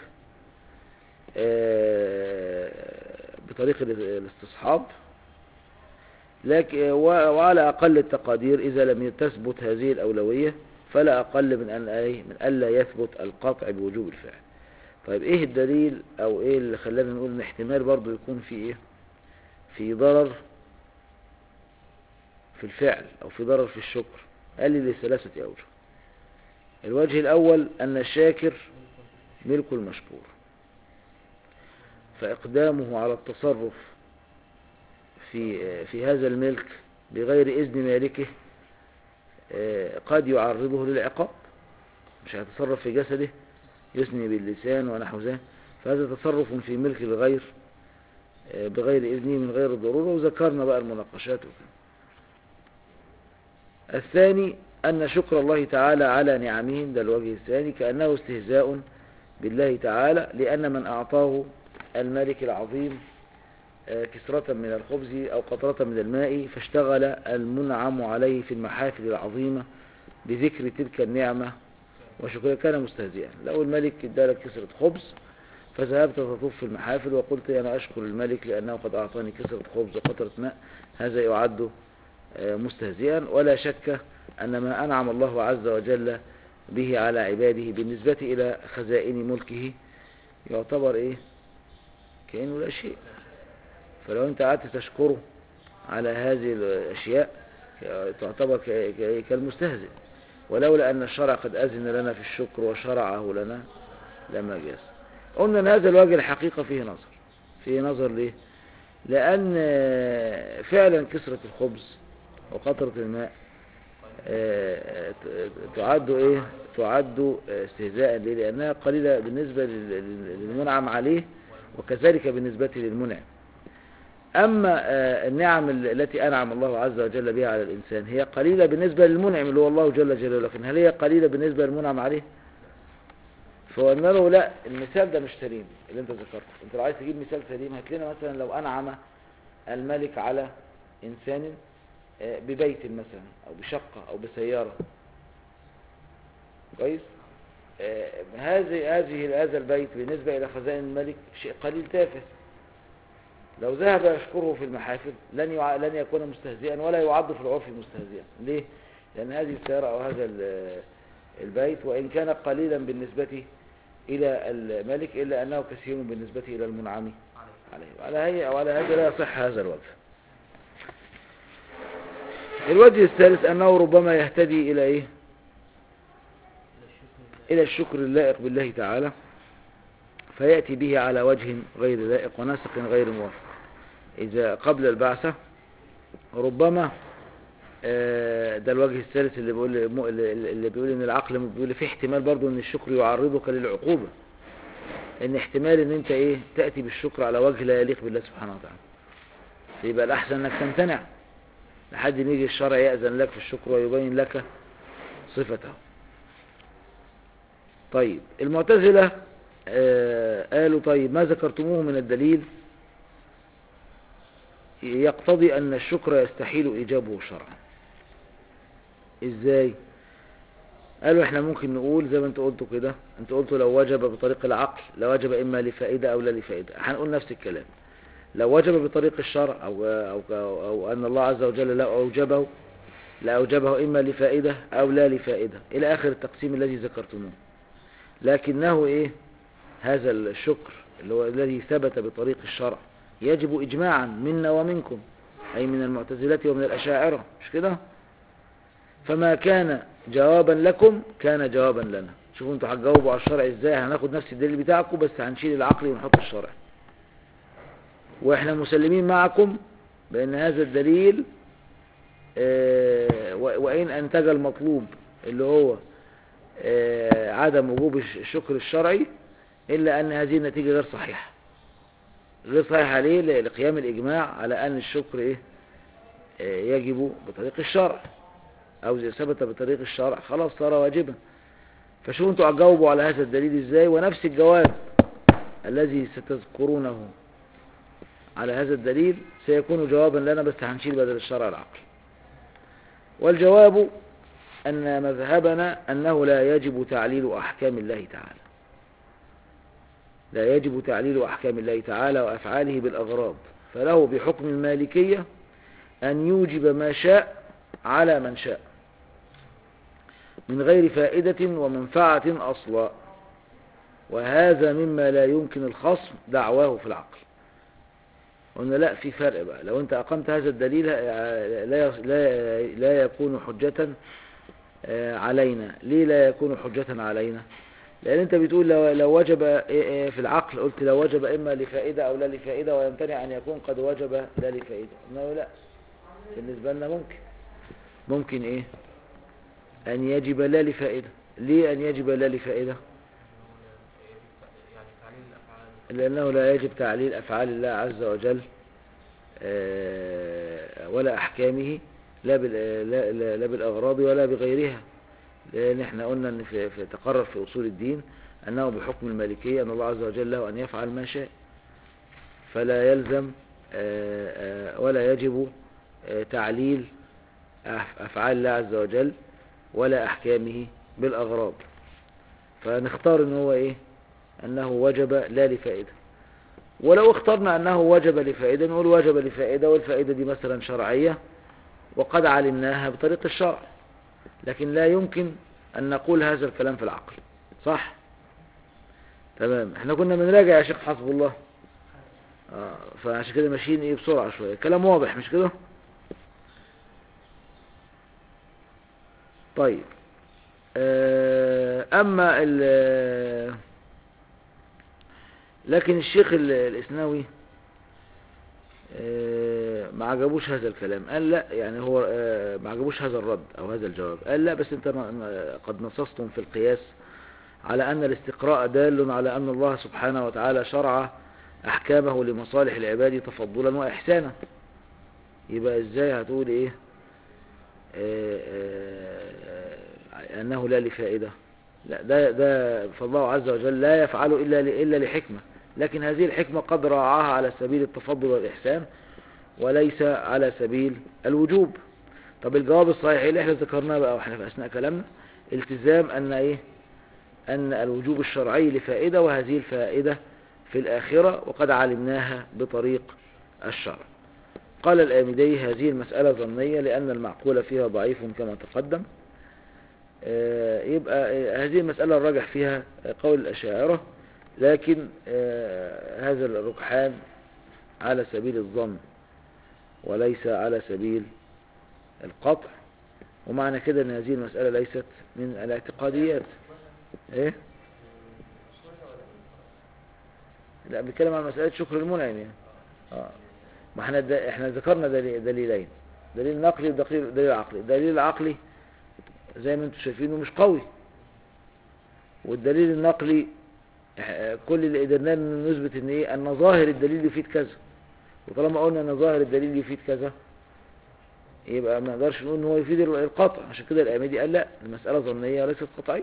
آه، بطريق ال- الاستصحاب لكن و- وعلى أقل التقادير إذا لم تثبت هذه الأولوية فلا أقل من أن إيه من ألا يثبت القطع بوجوب الفعل طيب ايه الدليل او ايه اللي خلانا نقول ان احتمال برضو يكون في ايه في ضرر في الفعل او في ضرر في الشكر قال لي لثلاثة اوجه الوجه الاول ان الشاكر ملك المشكور فاقدامه على التصرف في في هذا الملك بغير اذن مالكه آه، قد يعرضه للعقاب مش هيتصرف في جسده يثني باللسان ونحو ذلك فهذا تصرف في ملك الغير آه، بغير إذنه من غير الضرورة وذكرنا بقى المناقشات وكده الثاني أن شكر الله تعالى على نعمه ده الوجه الثاني كأنه استهزاء بالله تعالى لأن من أعطاه الملك العظيم آه، كسرة من الخبز أو قطرة من الماء فاشتغل المنعم عليه في المحافل العظيمة بذكر تلك النعمة وشكرا كان مستهزئا لو الملك ادالك كسرة خبز فذهبت تطوف في المحافل وقلت أنا أشكر الملك لأنه قد أعطاني كسرة خبز وقطرة ماء هذا يعد آه، مستهزئا ولا شك أن ما أنعم الله عز وجل به على عباده بالنسبة إلى خزائن ملكه يعتبر إيه كأنه لا شيء فلو أنت قعدت تشكره على هذه الأشياء تعتبر ك- ك- كالمستهزئ ولولا أن الشرع قد أذن لنا في الشكر وشرعه لنا لما جاز قلنا أن هذا الوجه الحقيقة فيه نظر فيه نظر ليه لأن آه، فعلا كسرة الخبز وقطرة الماء آه، ت- تعد ايه تعد استهزاء ليه لانها قليلة بالنسبة لل- لل- للمنعم عليه وكذلك بالنسبة للمنعم اما آه، النعم ال- التي انعم الله عز وجل بها على الانسان هي قليلة بالنسبة للمنعم اللي هو الله جل جلاله لكن هل هي قليلة بالنسبة للمنعم عليه فقلنا له لا المثال ده مش سليم اللي انت ذكرته انت لو عايز تجيب مثال سليم هات لنا مثلا لو انعم الملك على انسان آه، ببيت مثلا او بشقة او بسيارة كويس آه، هذه هذه هذا البيت بالنسبة الى خزائن الملك شيء قليل تافه لو ذهب يشكره في المحافل لن يع... لن يكون مستهزئا ولا يعد في العرف مستهزئا ليه لان هذه السيارة او هذا ال- البيت وان كان قليلا بالنسبة الى الملك الا انه كثير بالنسبة الى المنعم عليه عليه وعلى هي وعلى هذا لا يصح هذا الوجه الوجه الثالث أنه ربما يهتدي إلى إيه إلى الشكر لله إلى الشكر اللائق بالله تعالى فيأتي به على وجه غير لائق ونسق غير موافق إذا قبل البعثة ربما آه، ده الوجه الثالث اللي بيقول اللي اللي بيقول ان العقل بيقول في احتمال برضو ان الشكر يعرضك للعقوبة ان احتمال ان انت ايه تأتي بالشكر على وجه لا يليق بالله سبحانه وتعالى يبقى الاحسن انك تمتنع لحد ما يجي الشرع يأذن لك في الشكر ويبين لك صفته طيب المعتزلة آه قالوا طيب ما ذكرتموه من الدليل يقتضي أن الشكر يستحيل إيجابه شرعا إزاي قالوا احنا ممكن نقول زي ما انت قلتوا كده انت قلتوا لو وجب بطريق العقل لوجب إما لفائدة أو لا لفائدة هنقول نفس الكلام لو وجب بطريق الشرع أو, أو, أو, أو أن الله عز وجل لا أوجبه لأوجبه إما لفائدة أو لا لفائدة إلى آخر التقسيم الذي ذكرتموه لكنه إيه هذا الشكر اللي هو الذي ثبت بطريق الشرع يجب إجماعا منا ومنكم أي من المعتزلة ومن الأشاعرة مش كده فما كان جوابا لكم كان جوابا لنا شوفوا انتوا هتجاوبوا على الشرع ازاي هناخد نفس الدليل بتاعكم بس هنشيل العقل ونحط الشرع واحنا مسلمين معكم بان هذا الدليل آه، و- وان انتج المطلوب اللي هو آه، عدم وجوب الش- الشكر الشرعي الا ان هذه النتيجة غير صحيحة غير صحيحة ليه ل- لقيام الاجماع على ان الشكر ايه آه، يجب بطريق الشرع او اذا ثبت بطريق الشرع خلاص صار واجبا فشوفوا انتوا هتجاوبوا على هذا الدليل ازاي ونفس الجواب الذي ستذكرونه على هذا الدليل سيكون جوابا لنا بس هنشيل بدل الشرع العقل والجواب أن مذهبنا أنه لا يجب تعليل أحكام الله تعالى لا يجب تعليل أحكام الله تعالى وأفعاله بالأغراض فله بحكم المالكية أن يوجب ما شاء على من شاء من غير فائدة ومنفعة أصلا وهذا مما لا يمكن الخصم دعواه في العقل قلنا لا في فرق بقى لو انت اقمت هذا الدليل آه، لا يص- لا لا يكون حجة آه، علينا ليه لا يكون حجة علينا لان انت بتقول لو, لو وجب آه، آه، في العقل قلت لو وجب اما لفائدة او لا لفائدة ويمتنع ان يكون قد وجب لا لفائدة قلنا لا بالنسبة لنا ممكن ممكن ايه ان يجب لا لفائدة ليه ان يجب لا لفائدة يعني تعليل الأفعال لأنه لا يجب تعليل أفعال الله عز وجل آه، ولا أحكامه لا بال- لا- لا- لا بالأغراض ولا بغيرها لأن احنا قلنا أن في في- تقرر في أصول الدين أنه بحكم المالكية أن الله عز وجل له أن يفعل ما شاء فلا يلزم آه، آه، ولا يجب آه، تعليل أف- أفعال الله عز وجل ولا أحكامه بالأغراض فنختار ان هو ايه انه وجب لا لفائدة ولو اخترنا انه وجب لفائدة نقول وجب لفائدة والفائدة دي مثلا شرعية وقد علمناها بطريق الشرع لكن لا يمكن ان نقول هذا الكلام في العقل صح تمام احنا كنا بنراجع يا شيخ حسب الله آه فعشان كده ماشيين ايه بسرعة شوية كلام واضح مش كده طيب آه اما ال لكن الشيخ ال- الاسناوي آه، ما عجبوش هذا الكلام قال لا يعني هو آه، ما عجبوش هذا الرد او هذا الجواب قال لا بس انت ن- ن- قد نصصتم في القياس على ان الاستقراء دال على ان الله سبحانه وتعالى شرع احكامه لمصالح العباد تفضلا واحسانا يبقى ازاي هتقول ايه آه، آه، انه لا لفائده لا ده ده فالله عز وجل لا يفعل الا ل- الا لحكمه لكن هذه الحكمه قد راعاها على سبيل التفضل والاحسان وليس على سبيل الوجوب طب الجواب الصحيح اللي احنا ذكرناه بقى واحنا في اثناء كلامنا التزام ان ايه ان الوجوب الشرعي لفائده وهذه الفائده في الاخره وقد علمناها بطريق الشرع قال الآمدي هذه المسألة ظنية لأن المعقول فيها ضعيف كما تقدم آه، يبقى آه، هذه المسألة الراجح فيها آه، قول الأشاعرة لكن آه، هذا الرجحان على سبيل الظن وليس على سبيل القطع ومعنى كده ان هذه المسألة ليست من الاعتقاديات ايه لا بنتكلم عن مسألة شكر المنعم يعني اه ما احنا د... احنا ذكرنا دليل... دليلين دليل نقلي ودليل دليل عقلي الدليل العقلي زي ما انتم شايفينه مش قوي والدليل النقلي إح- كل اللي قدرناه إن نثبت ان ايه ان ظاهر الدليل يفيد كذا وطالما قلنا ان ظاهر الدليل يفيد كذا يبقى ما نقدرش نقول ان هو يفيد ال- القطع عشان كده الامدي قال لا المسألة ظنية وليست قطعية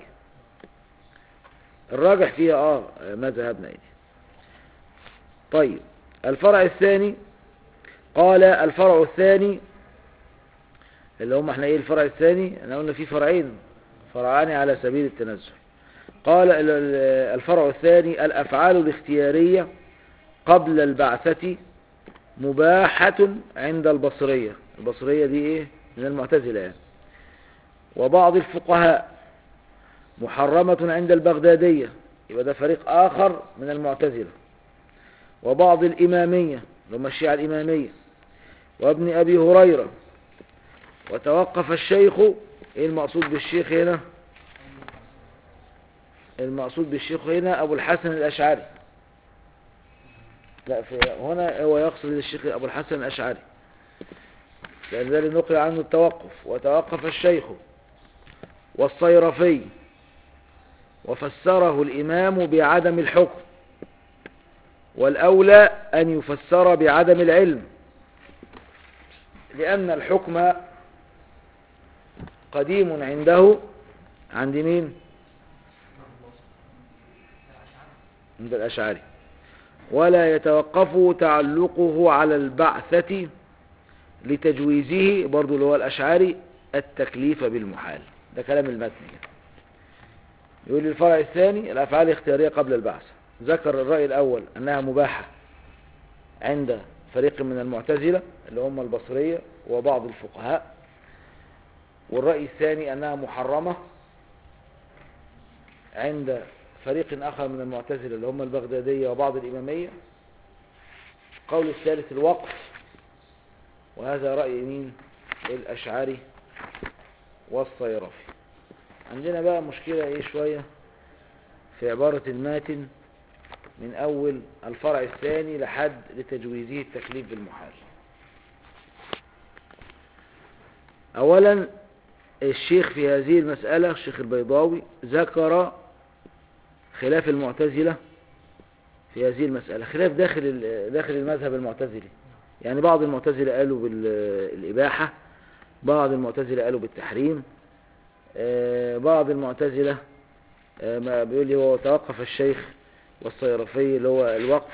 الراجح فيها اه ما ذهبنا اليه طيب الفرع الثاني قال الفرع الثاني اللي هم احنا ايه الفرع الثاني احنا قلنا في فرعين فرعان على سبيل التنزل قال ال- ال- الفرع الثاني الافعال الاختيارية قبل البعثة مباحة عند البصرية البصرية دي ايه من المعتزلة يعني وبعض الفقهاء محرمة عند البغدادية يبقى ده فريق آخر من المعتزلة وبعض الإمامية اللي هم الشيعة الإمامية وابن أبي هريرة وتوقف الشيخ ايه المقصود بالشيخ هنا المقصود بالشيخ هنا أبو الحسن الأشعري لا في هنا هو يقصد الشيخ أبو الحسن الأشعري لأن ذلك نقل عنه التوقف وتوقف الشيخ والصيرفي وفسره الإمام بعدم الحكم والأولى أن يفسر بعدم العلم لأن الحكم قديم عنده عند مين عند الأشعري ولا يتوقف تعلقه على البعثة لتجويزه برضو اللي هو الأشعري التكليف بالمحال ده كلام المتن كده. يقول لي الفرع الثاني الأفعال الاختيارية قبل البعث ذكر الرأي الأول أنها مباحة عند فريق من المعتزلة اللي هم البصرية وبعض الفقهاء والرأي الثاني أنها محرمة عند فريق آخر من المعتزلة اللي هم البغدادية وبعض الإمامية القول الثالث الوقف وهذا رأي مين الأشعري والصيرفي عندنا بقى مشكلة ايه شوية في عبارة الماتن من أول الفرع الثاني لحد لتجويزه التكليف بالمحال أولا الشيخ في هذه المسألة الشيخ البيضاوي ذكر خلاف المعتزلة في هذه المسألة خلاف داخل ال- داخل المذهب المعتزلي يعني بعض المعتزلة قالوا بالإباحة بعض المعتزلة قالوا بالتحريم آه، بعض المعتزلة آه، ما بيقول لي هو توقف الشيخ والصيرفي اللي هو الوقف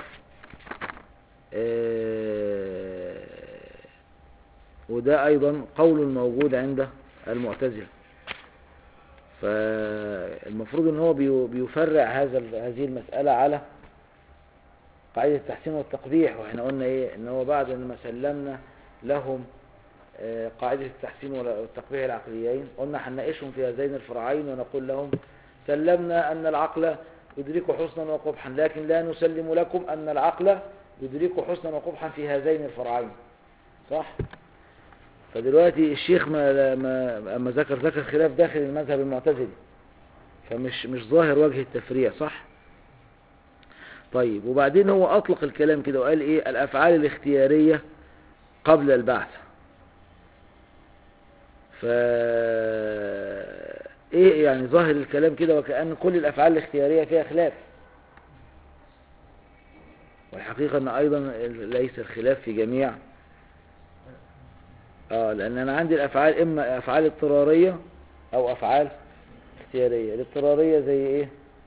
آه، وده أيضا قول موجود عند المعتزلة فالمفروض ان هو بيو- بيفرع هذا ال- هذه المسألة على قاعدة التحسين والتقبيح واحنا قلنا ايه ان هو بعد ان ما سلمنا لهم آه، قاعدة التحسين ولا- والتقبيح العقليين قلنا هنناقشهم في هذين الفرعين ونقول لهم سلمنا ان العقل يدرك حسنا وقبحا لكن لا نسلم لكم ان العقل يدرك حسنا وقبحا في هذين الفرعين صح فدلوقتي الشيخ ما ما اما ذكر ذكر خلاف داخل المذهب المعتزلي فمش مش ظاهر وجه التفريع صح طيب وبعدين هو اطلق الكلام كده وقال ايه الافعال الاختياريه قبل البعث ف ايه يعني ظاهر الكلام كده وكأن كل الافعال الاختياريه فيها خلاف والحقيقه ان ايضا ليس الخلاف في جميع اه لان انا عندي الافعال اما افعال اضطراريه او افعال اختياريه الاضطراريه زي ايه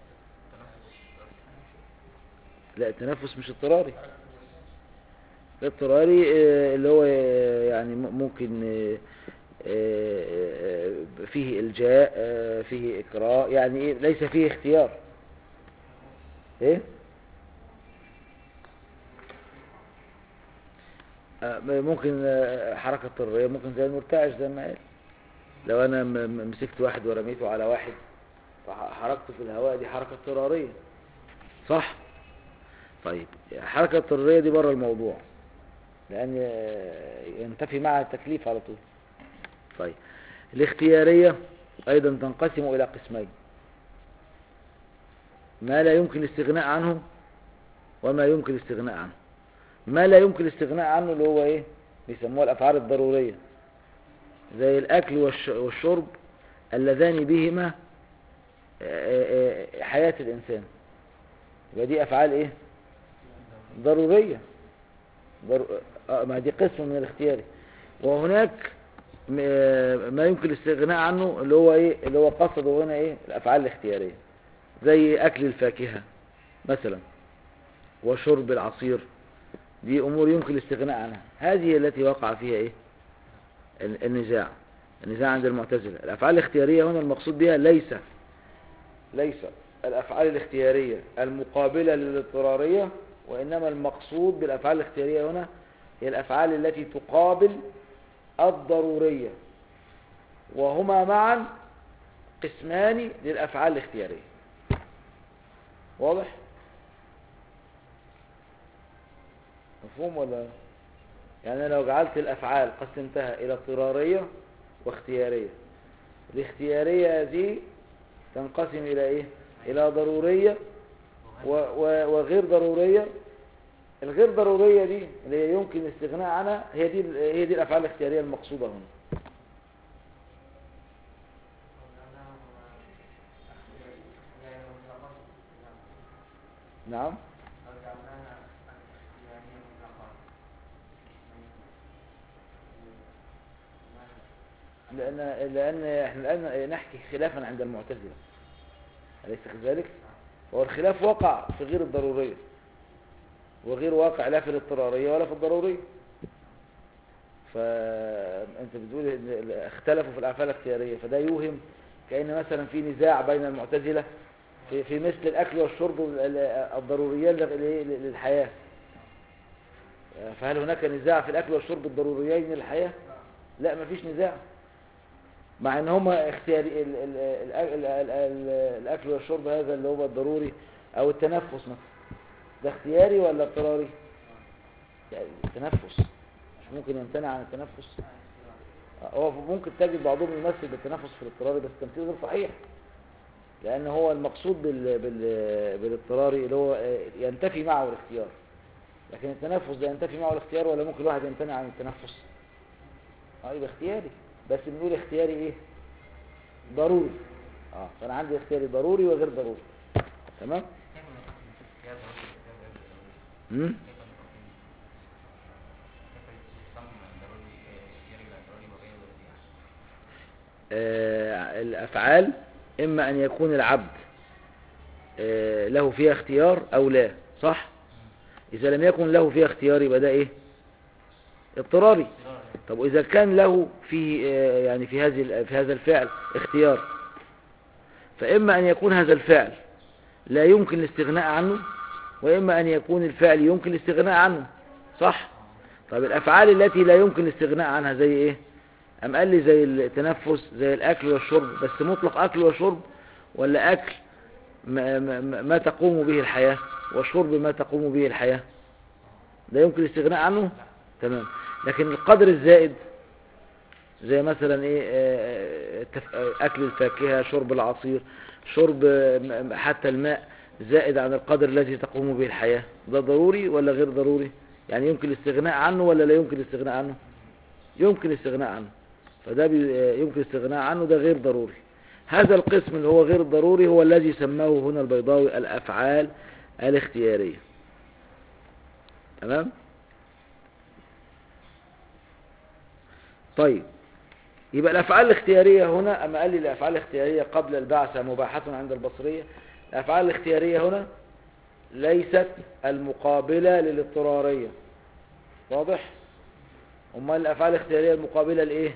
لا التنفس مش اضطراري الاضطراري آه، اللي هو آه، يعني م- ممكن آه، آه، آه، فيه الجاء آه، فيه اكراه يعني ايه ليس فيه اختيار ايه آه، ممكن آه، حركة اضطرارية ممكن زي المرتعش زي ما قال لو انا م- م- مسكت واحد ورميته على واحد فحركته في الهواء دي حركة اضطرارية صح طيب الحركة الاضطرارية دي بره الموضوع لأن آه، ينتفي معها التكليف على طول طيب الاختيارية أيضا تنقسم إلى قسمين ما لا يمكن الاستغناء عنه وما يمكن الاستغناء عنه ما لا يمكن الاستغناء عنه اللي هو ايه بيسموها الأفعال الضرورية زي الأكل والش- والشرب اللذان بهما آه، آه، حياة الإنسان يبقى دي أفعال ايه ضرورية ضر... آه، ما دي قسم من الاختياري وهناك م- آه، ما يمكن الاستغناء عنه اللي هو ايه اللي هو قصده هنا ايه الافعال الاختياريه زي اكل الفاكهه مثلا وشرب العصير دي امور يمكن الاستغناء عنها هذه التي وقع فيها ايه ال- النزاع النزاع عند المعتزله الافعال الاختياريه هنا المقصود بها ليس ليس الافعال الاختياريه المقابله للاضطراريه وانما المقصود بالافعال الاختياريه هنا هي الافعال التي تقابل الضروريه وهما معا قسمان للافعال الاختياريه واضح مفهوم ولا يعني أنا لو جعلت الافعال قسمتها الى اضطراريه واختياريه الاختياريه دي تنقسم الى ايه الى ضروريه و و وغير ضروريه الغير ضروريه دي اللي هي يمكن الاستغناء عنها هي دي هي دي الافعال الاختياريه المقصوده هنا نعم لأن لأن احنا الآن نحكي خلافا عند المعتزلة أليس كذلك؟ هو الخلاف وقع في غير الضرورية وغير واقع لا في الاضطرارية ولا في الضرورية فأنت بتقول إن اختلفوا في الأفعال الاختيارية فده يوهم كأن مثلا في نزاع بين المعتزلة في, في مثل الأكل والشرب الضروريين للحياة فهل هناك نزاع في الأكل والشرب الضروريين للحياة؟ لا مفيش نزاع مع ان هما اختياري ال ال ال ال ال ال الاكل والشرب هذا اللي هو الضروري او التنفس مثلا ده اختياري ولا اضطراري يعني التنفس مش ممكن يمتنع عن التنفس هو ممكن تجد بعضهم يمثل بالتنفس في الاضطراري بس التمثيل غير صحيح لان هو المقصود بال بال بالاضطراري اللي هو ينتفي معه الاختيار لكن التنفس ده ينتفي معه الاختيار ولا ممكن الواحد يمتنع عن التنفس اه يبقى اختياري بس بنقول اختياري ايه ضروري اه فانا عندي اختياري ضروري وغير ضروري تمام امم آه الافعال اما ان يكون العبد آه له فيها اختيار او لا صح اذا لم يكن له فيها اختيار يبقى ده ايه اضطراري طب واذا كان له في يعني في هذه في هذا الفعل اختيار فإما أن يكون هذا الفعل لا يمكن الاستغناء عنه وإما أن يكون الفعل يمكن الاستغناء عنه صح طب الأفعال التي لا يمكن الاستغناء عنها زي إيه أم قال لي زي التنفس زي الأكل والشرب بس مطلق أكل وشرب ولا أكل ما, ما, ما تقوم به الحياة وشرب ما تقوم به الحياة لا يمكن الاستغناء عنه تمام لكن القدر الزائد زي مثلا ايه آه، تف- آه، اكل الفاكهة شرب العصير شرب آه، م- حتى الماء زائد عن القدر الذي تقوم به الحياة ده ضروري ولا غير ضروري يعني يمكن الاستغناء عنه ولا لا يمكن الاستغناء عنه يمكن الاستغناء عنه فده بي- آه، يمكن الاستغناء عنه ده غير ضروري هذا القسم اللي هو غير ضروري هو الذي سماه هنا البيضاوي الافعال الاختيارية تمام طيب يبقى الأفعال الاختيارية هنا أما قال لي الأفعال الاختيارية قبل البعثة مباحة عند البصرية الأفعال الاختيارية هنا ليست المقابلة للاضطرارية واضح؟ أمال الأفعال الاختيارية المقابلة لإيه؟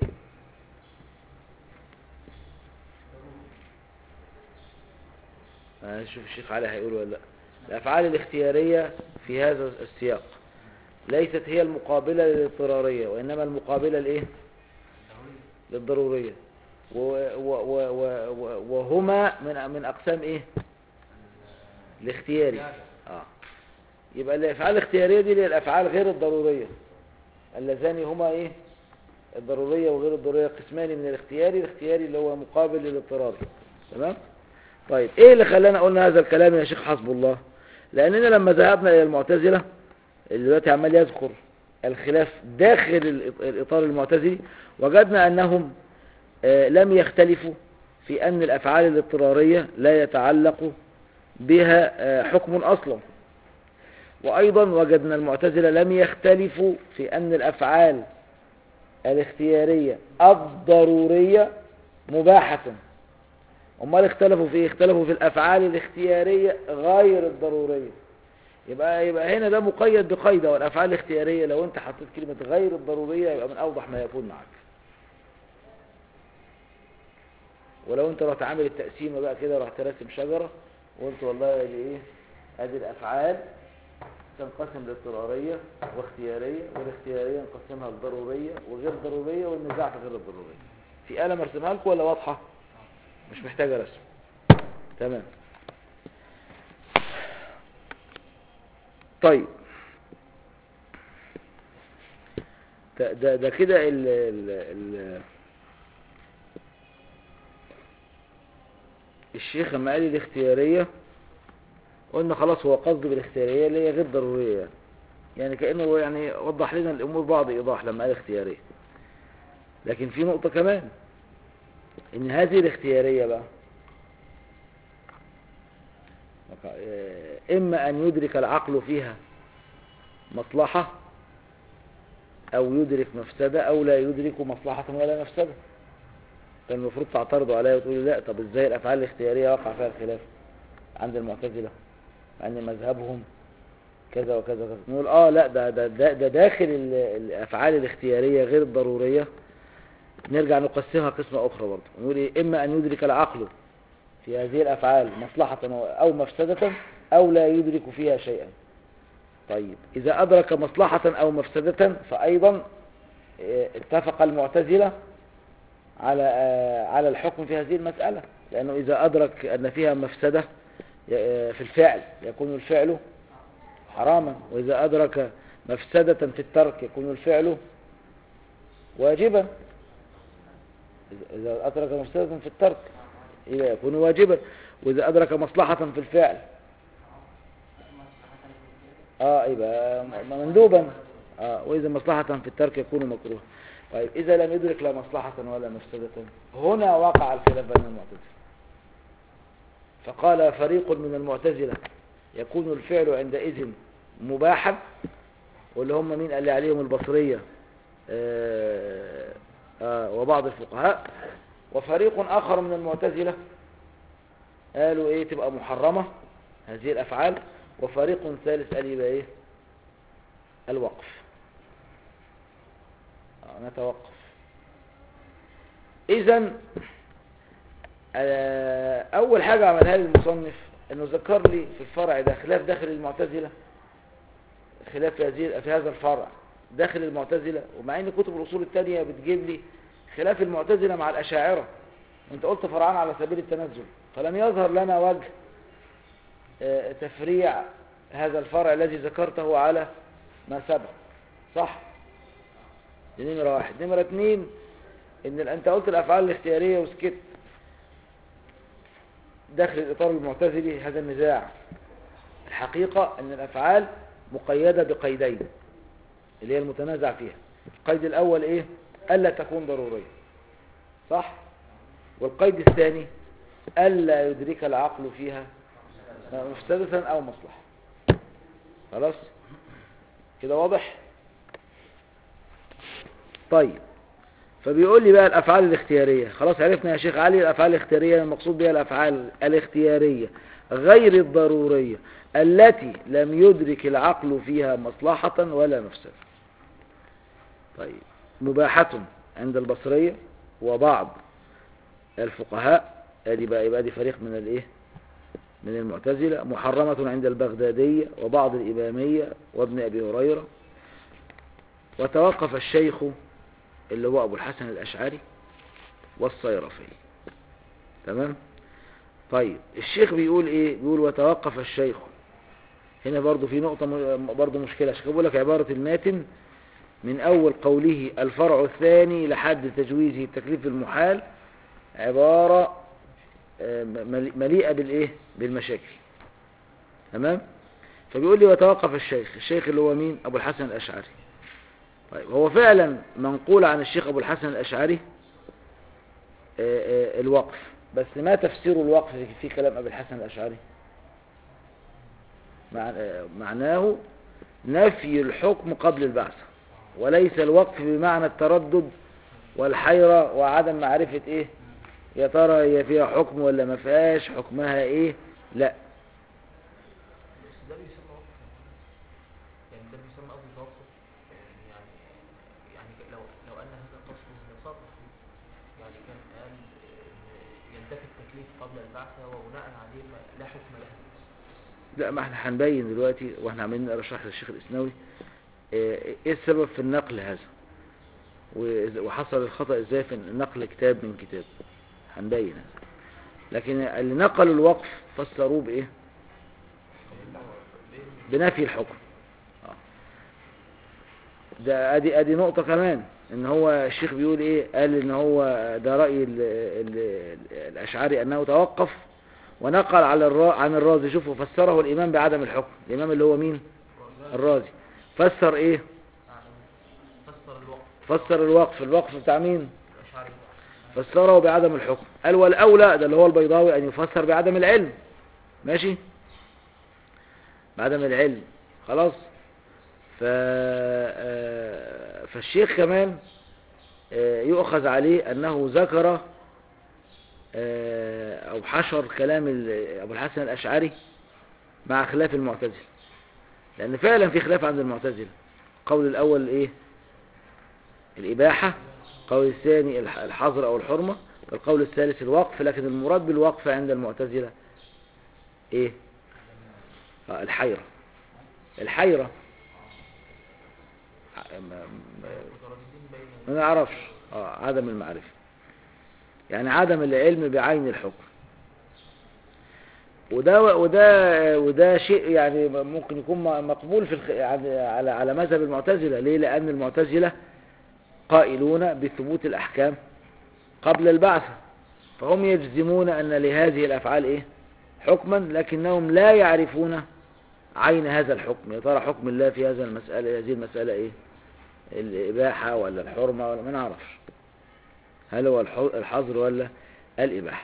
آه، شوف الشيخ علي هيقول ولا لا الأفعال الاختيارية في هذا السياق ليست هي المقابلة للاضطرارية وإنما المقابلة لإيه؟ للضرورية و و و و و وهما من من أقسام إيه؟ الاختياري آه. يبقى الأفعال الاختيارية دي اللي هي الأفعال غير الضرورية اللذان هما إيه؟ الضرورية وغير الضرورية قسمان من الاختياري الاختياري اللي هو مقابل للاضطراري تمام؟ طيب ايه اللي خلانا قلنا هذا الكلام يا شيخ حسب الله لاننا لما ذهبنا الى المعتزلة اللي دلوقتي عمال يذكر الخلاف داخل الإط- الاطار المعتزلي وجدنا انهم آه، لم يختلفوا في ان الافعال الاضطرارية لا يتعلق بها آه، حكم اصلا وايضا وجدنا المعتزلة لم يختلفوا في ان الافعال الاختيارية الضرورية مباحة امال اختلفوا في ايه اختلفوا في الافعال الاختياريه غير الضروريه يبقى يبقى هنا ده مقيد بقيده والافعال الاختياريه لو انت حطيت كلمه غير الضروريه يبقى من اوضح ما يكون معك ولو انت رحت عامل التقسيمه بقى كده رحت راسم شجره وقلت والله ادي ايه ادي الافعال تنقسم لاضطراريه واختياريه والاختياريه نقسمها لضروريه وغير ضروريه والنزاع في غير الضروريه في قلم ارسمها لكم ولا واضحه مش محتاجة رسم تمام طيب ده ده, ده كده ال ال ال الشيخ لما قال الاختيارية قلنا خلاص هو قصده بالاختيارية اللي هي غير ضرورية يعني يعني كأنه يعني وضح لنا الأمور بعض إيضاح لما قال اختيارية لكن في نقطة كمان ان هذه الاختيارية بقى اما ان يدرك العقل فيها مصلحة او يدرك مفسدة او لا يدرك مصلحة ولا مفسدة كان المفروض تعترضوا عليها وتقولوا لا طب ازاي الافعال الاختيارية وقع فيها الخلاف عند المعتزلة مع ان مذهبهم كذا وكذا وكذا نقول اه لا ده ده ده, ده داخل ال- الافعال الاختيارية غير الضرورية نرجع نقسمها قسمة أخرى برضه نقول إيه إما أن يدرك العقل في هذه الأفعال مصلحة أو مفسدة أو لا يدرك فيها شيئا طيب إذا أدرك مصلحة أو مفسدة فأيضا آه، اتفق المعتزلة على آه، على الحكم في هذه المسألة لأنه إذا أدرك أن فيها مفسدة آه، في الفعل يكون الفعل حراما وإذا أدرك مفسدة في الترك يكون الفعل واجبا إذا أدرك مفسدة في الترك إذا يكون واجبا وإذا أدرك مصلحة في الفعل آه يبقى م- مندوبا آه وإذا مصلحة في الترك يكون مكروها طيب إذا لم يدرك لا مصلحة ولا مفسدة هنا وقع الخلاف بين المعتزلة فقال فريق من المعتزلة يكون الفعل عندئذ مباحا واللي هم مين قال لي عليهم البصرية آه آه وبعض الفقهاء وفريق آخر من المعتزلة قالوا ايه تبقى محرمة هذه الأفعال وفريق ثالث قال يبقى ايه الوقف آه، نتوقف إذا آه، اول حاجة عملها لي المصنف انه ذكر لي في الفرع ده خلاف داخل المعتزلة خلاف في هذه في هذا الفرع داخل المعتزلة ومع ان كتب الاصول التانية بتجيب لي خلاف المعتزلة مع الاشاعرة انت قلت فرعان على سبيل التنزل فلم يظهر لنا وجه آه، تفريع هذا الفرع الذي ذكرته على ما سبق صح دي نمرة واحد نمرة اتنين ان ال- انت قلت الافعال الاختيارية وسكت داخل الاطار المعتزلي هذا النزاع الحقيقة ان الافعال مقيدة بقيدين اللي هي المتنازع فيها القيد الاول ايه الا تكون ضرورية صح والقيد الثاني الا يدرك العقل فيها مفسدة او مصلحة خلاص كده واضح طيب فبيقول لي بقى الافعال الاختياريه خلاص عرفنا يا شيخ علي الافعال الاختياريه المقصود بها الافعال الاختياريه غير الضروريه التي لم يدرك العقل فيها مصلحه ولا مفسده طيب مباحه عند البصريه وبعض الفقهاء ادي بقى يبقى دي فريق من الايه من المعتزله محرمه عند البغداديه وبعض الاماميه وابن ابي هريره وتوقف الشيخ اللي هو أبو الحسن الأشعري والصيرفي تمام طيب الشيخ بيقول إيه بيقول وتوقف الشيخ هنا برضو في نقطة م- برضو مشكلة الشيخ بيقول لك عبارة الماتن من أول قوله الفرع الثاني لحد تجويزه التكليف المحال عبارة آه، ملي- مليئة بالإيه بالمشاكل تمام فبيقول لي وتوقف الشيخ الشيخ اللي هو مين أبو الحسن الأشعري طيب هو فعلا منقول عن الشيخ أبو الحسن الأشعري آه، آه، الوقف بس ما تفسير الوقف في- في كلام أبو الحسن الأشعري مع- آه، معناه نفي الحكم قبل البعثة وليس الوقف بمعنى التردد والحيرة وعدم معرفة ايه يا ترى هي فيها حكم ولا ما فيهاش حكمها ايه لا بس ده بيسمى وقف يعني ده بيسمى قصدي توقف يعني يعني لو لو ان هذا القصد لصرف يعني كان قال إن ينتفي التكليف قبل البعثة وبناء عليه ما- لا حكم له لا ما احنا هنبين دلوقتي واحنا عاملين نقرا شرح للشيخ الاسناوي آه، ايه السبب في النقل هذا وإز- وحصل الخطأ ازاي في نقل كتاب من كتاب هنبين هذا لكن اللي نقلوا الوقف فسروه بايه بنفي الحكم آه. ده ادي ادي نقطة كمان ان هو الشيخ بيقول ايه قال ان هو ده رأي ال ال الاشعري انه توقف ونقل على الرا عن الرازي شوفوا فسره الامام بعدم الحكم الامام اللي هو مين الرازي فسر ايه فسر الوقف فسر الوقف الوقف بتاع مين الأشعري فسره بعدم الحكم قال والاولى ده اللي هو البيضاوي ان يفسر بعدم العلم ماشي بعدم العلم خلاص ف آه، فالشيخ كمان آه، يؤخذ عليه انه ذكر آه، او حشر كلام ال- ابو الحسن الاشعري مع خلاف المعتزله لان فعلا في خلاف عند المعتزله القول الاول ايه الاباحه القول الثاني الح- الحظر او الحرمه والقول الثالث الوقف لكن المراد بالوقف عند المعتزله ايه آه، الحيره الحيره ع- ما- ما- مترددين بين ما نعرفش اه عدم المعرفة يعني عدم العلم بعين الحكم وده وده وده شيء يعني ممكن يكون م- مقبول في الخ... يعني على على مذهب المعتزلة ليه لأن المعتزلة قائلون بثبوت الأحكام قبل البعثة فهم يجزمون أن لهذه الأفعال إيه حكما لكنهم لا يعرفون عين هذا الحكم يا ترى حكم الله في هذا المسألة هذه المسألة إيه الإباحة ولا الحرمة ولا ما نعرفش هل هو الح- الحظر ولا الإباحة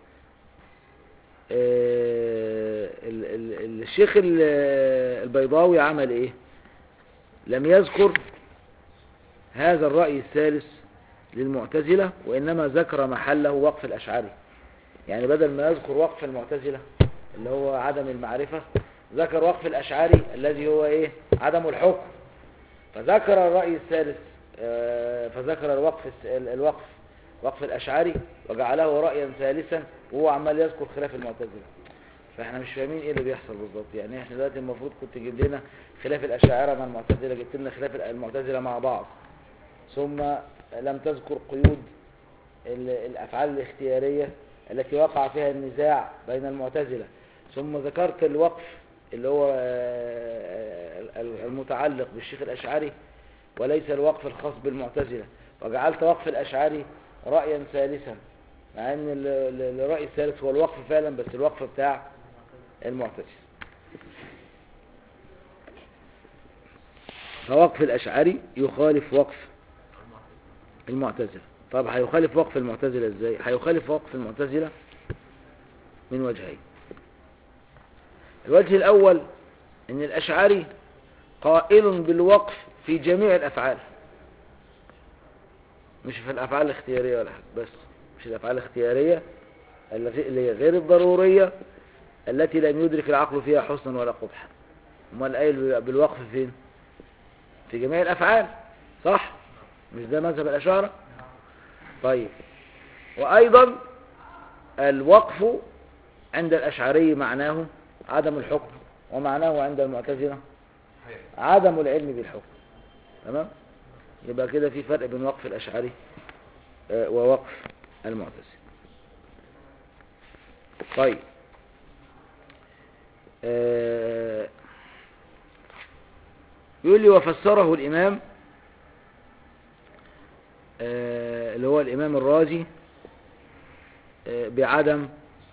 آه، ال- ال- الشيخ ال- البيضاوي عمل ايه لم يذكر هذا الرأي الثالث للمعتزلة وإنما ذكر محله وقف الأشعري يعني بدل ما يذكر وقف المعتزلة اللي هو عدم المعرفة ذكر وقف الأشعري الذي هو ايه عدم الحكم فذكر الرأي الثالث آه، فذكر الوقف الس- ال- الوقف وقف الأشعري وجعله رأيا ثالثا وهو عمال يذكر خلاف المعتزلة فاحنا مش فاهمين ايه اللي بيحصل بالظبط يعني احنا دلوقتي المفروض كنت تجيب لنا خلاف الأشاعرة مع المعتزلة جبت لنا خلاف المعتزلة مع بعض ثم لم تذكر قيود ال- الأفعال الاختيارية التي وقع فيها النزاع بين المعتزلة ثم ذكرت الوقف اللي هو آه، ال- المتعلق بالشيخ الأشعري وليس الوقف الخاص بالمعتزلة وجعلت وقف الأشعري رأيا ثالثا مع ان ال- ال- الرأي الثالث هو الوقف فعلا بس الوقف بتاع المعتزلة فوقف الأشعري يخالف وقف المعتزلة طب هيخالف وقف المعتزلة ازاي هيخالف وقف المعتزلة من وجهين الوجه الأول ان الأشعري قائل بالوقف في جميع الأفعال مش في الأفعال الاختيارية ولا حاجة بس مش الأفعال الاختيارية الغي- اللي هي غير الضرورية التي لم يدرك العقل فيها حسنا ولا قبحا امال قايل بالوقف فين في جميع الأفعال صح مش ده مذهب الأشاعرة طيب وأيضا الوقف عند الأشعري معناه عدم الحكم ومعناه عند المعتزلة عدم العلم بالحكم تمام يبقى كده في فرق بين وقف الأشعري آه، ووقف المعتزلة طيب آه، يقول لي وفسره الإمام آه، اللي هو الإمام الرازي آه، بعدم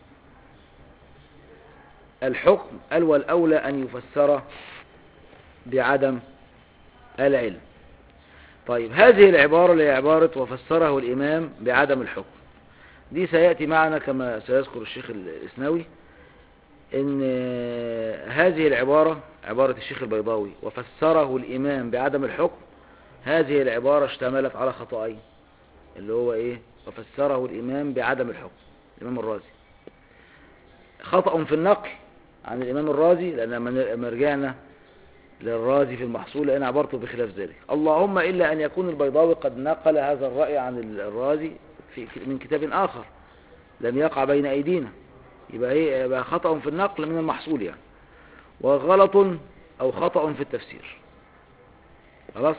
الحكم قال والأولى أن يفسر بعدم العلم طيب هذه العبارة اللي هي عبارة وفسره الإمام بعدم الحكم دي سيأتي معنا كما سيذكر الشيخ الإسنوي ان هذه العبارة عبارة الشيخ البيضاوي وفسره الإمام بعدم الحكم هذه العبارة اشتملت على خطأين اللي هو ايه وفسره الإمام بعدم الحكم الإمام الرازي خطأ في النقل عن الإمام الرازي لأن لما لما رجعنا للرازي في المحصول لأن عبارته بخلاف ذلك اللهم إلا أن يكون البيضاوي قد نقل هذا الرأي عن الرازي في من كتاب آخر لم يقع بين أيدينا يبقى ايه يبقى خطأ في النقل من المحصول يعني وغلط أو خطأ في التفسير خلاص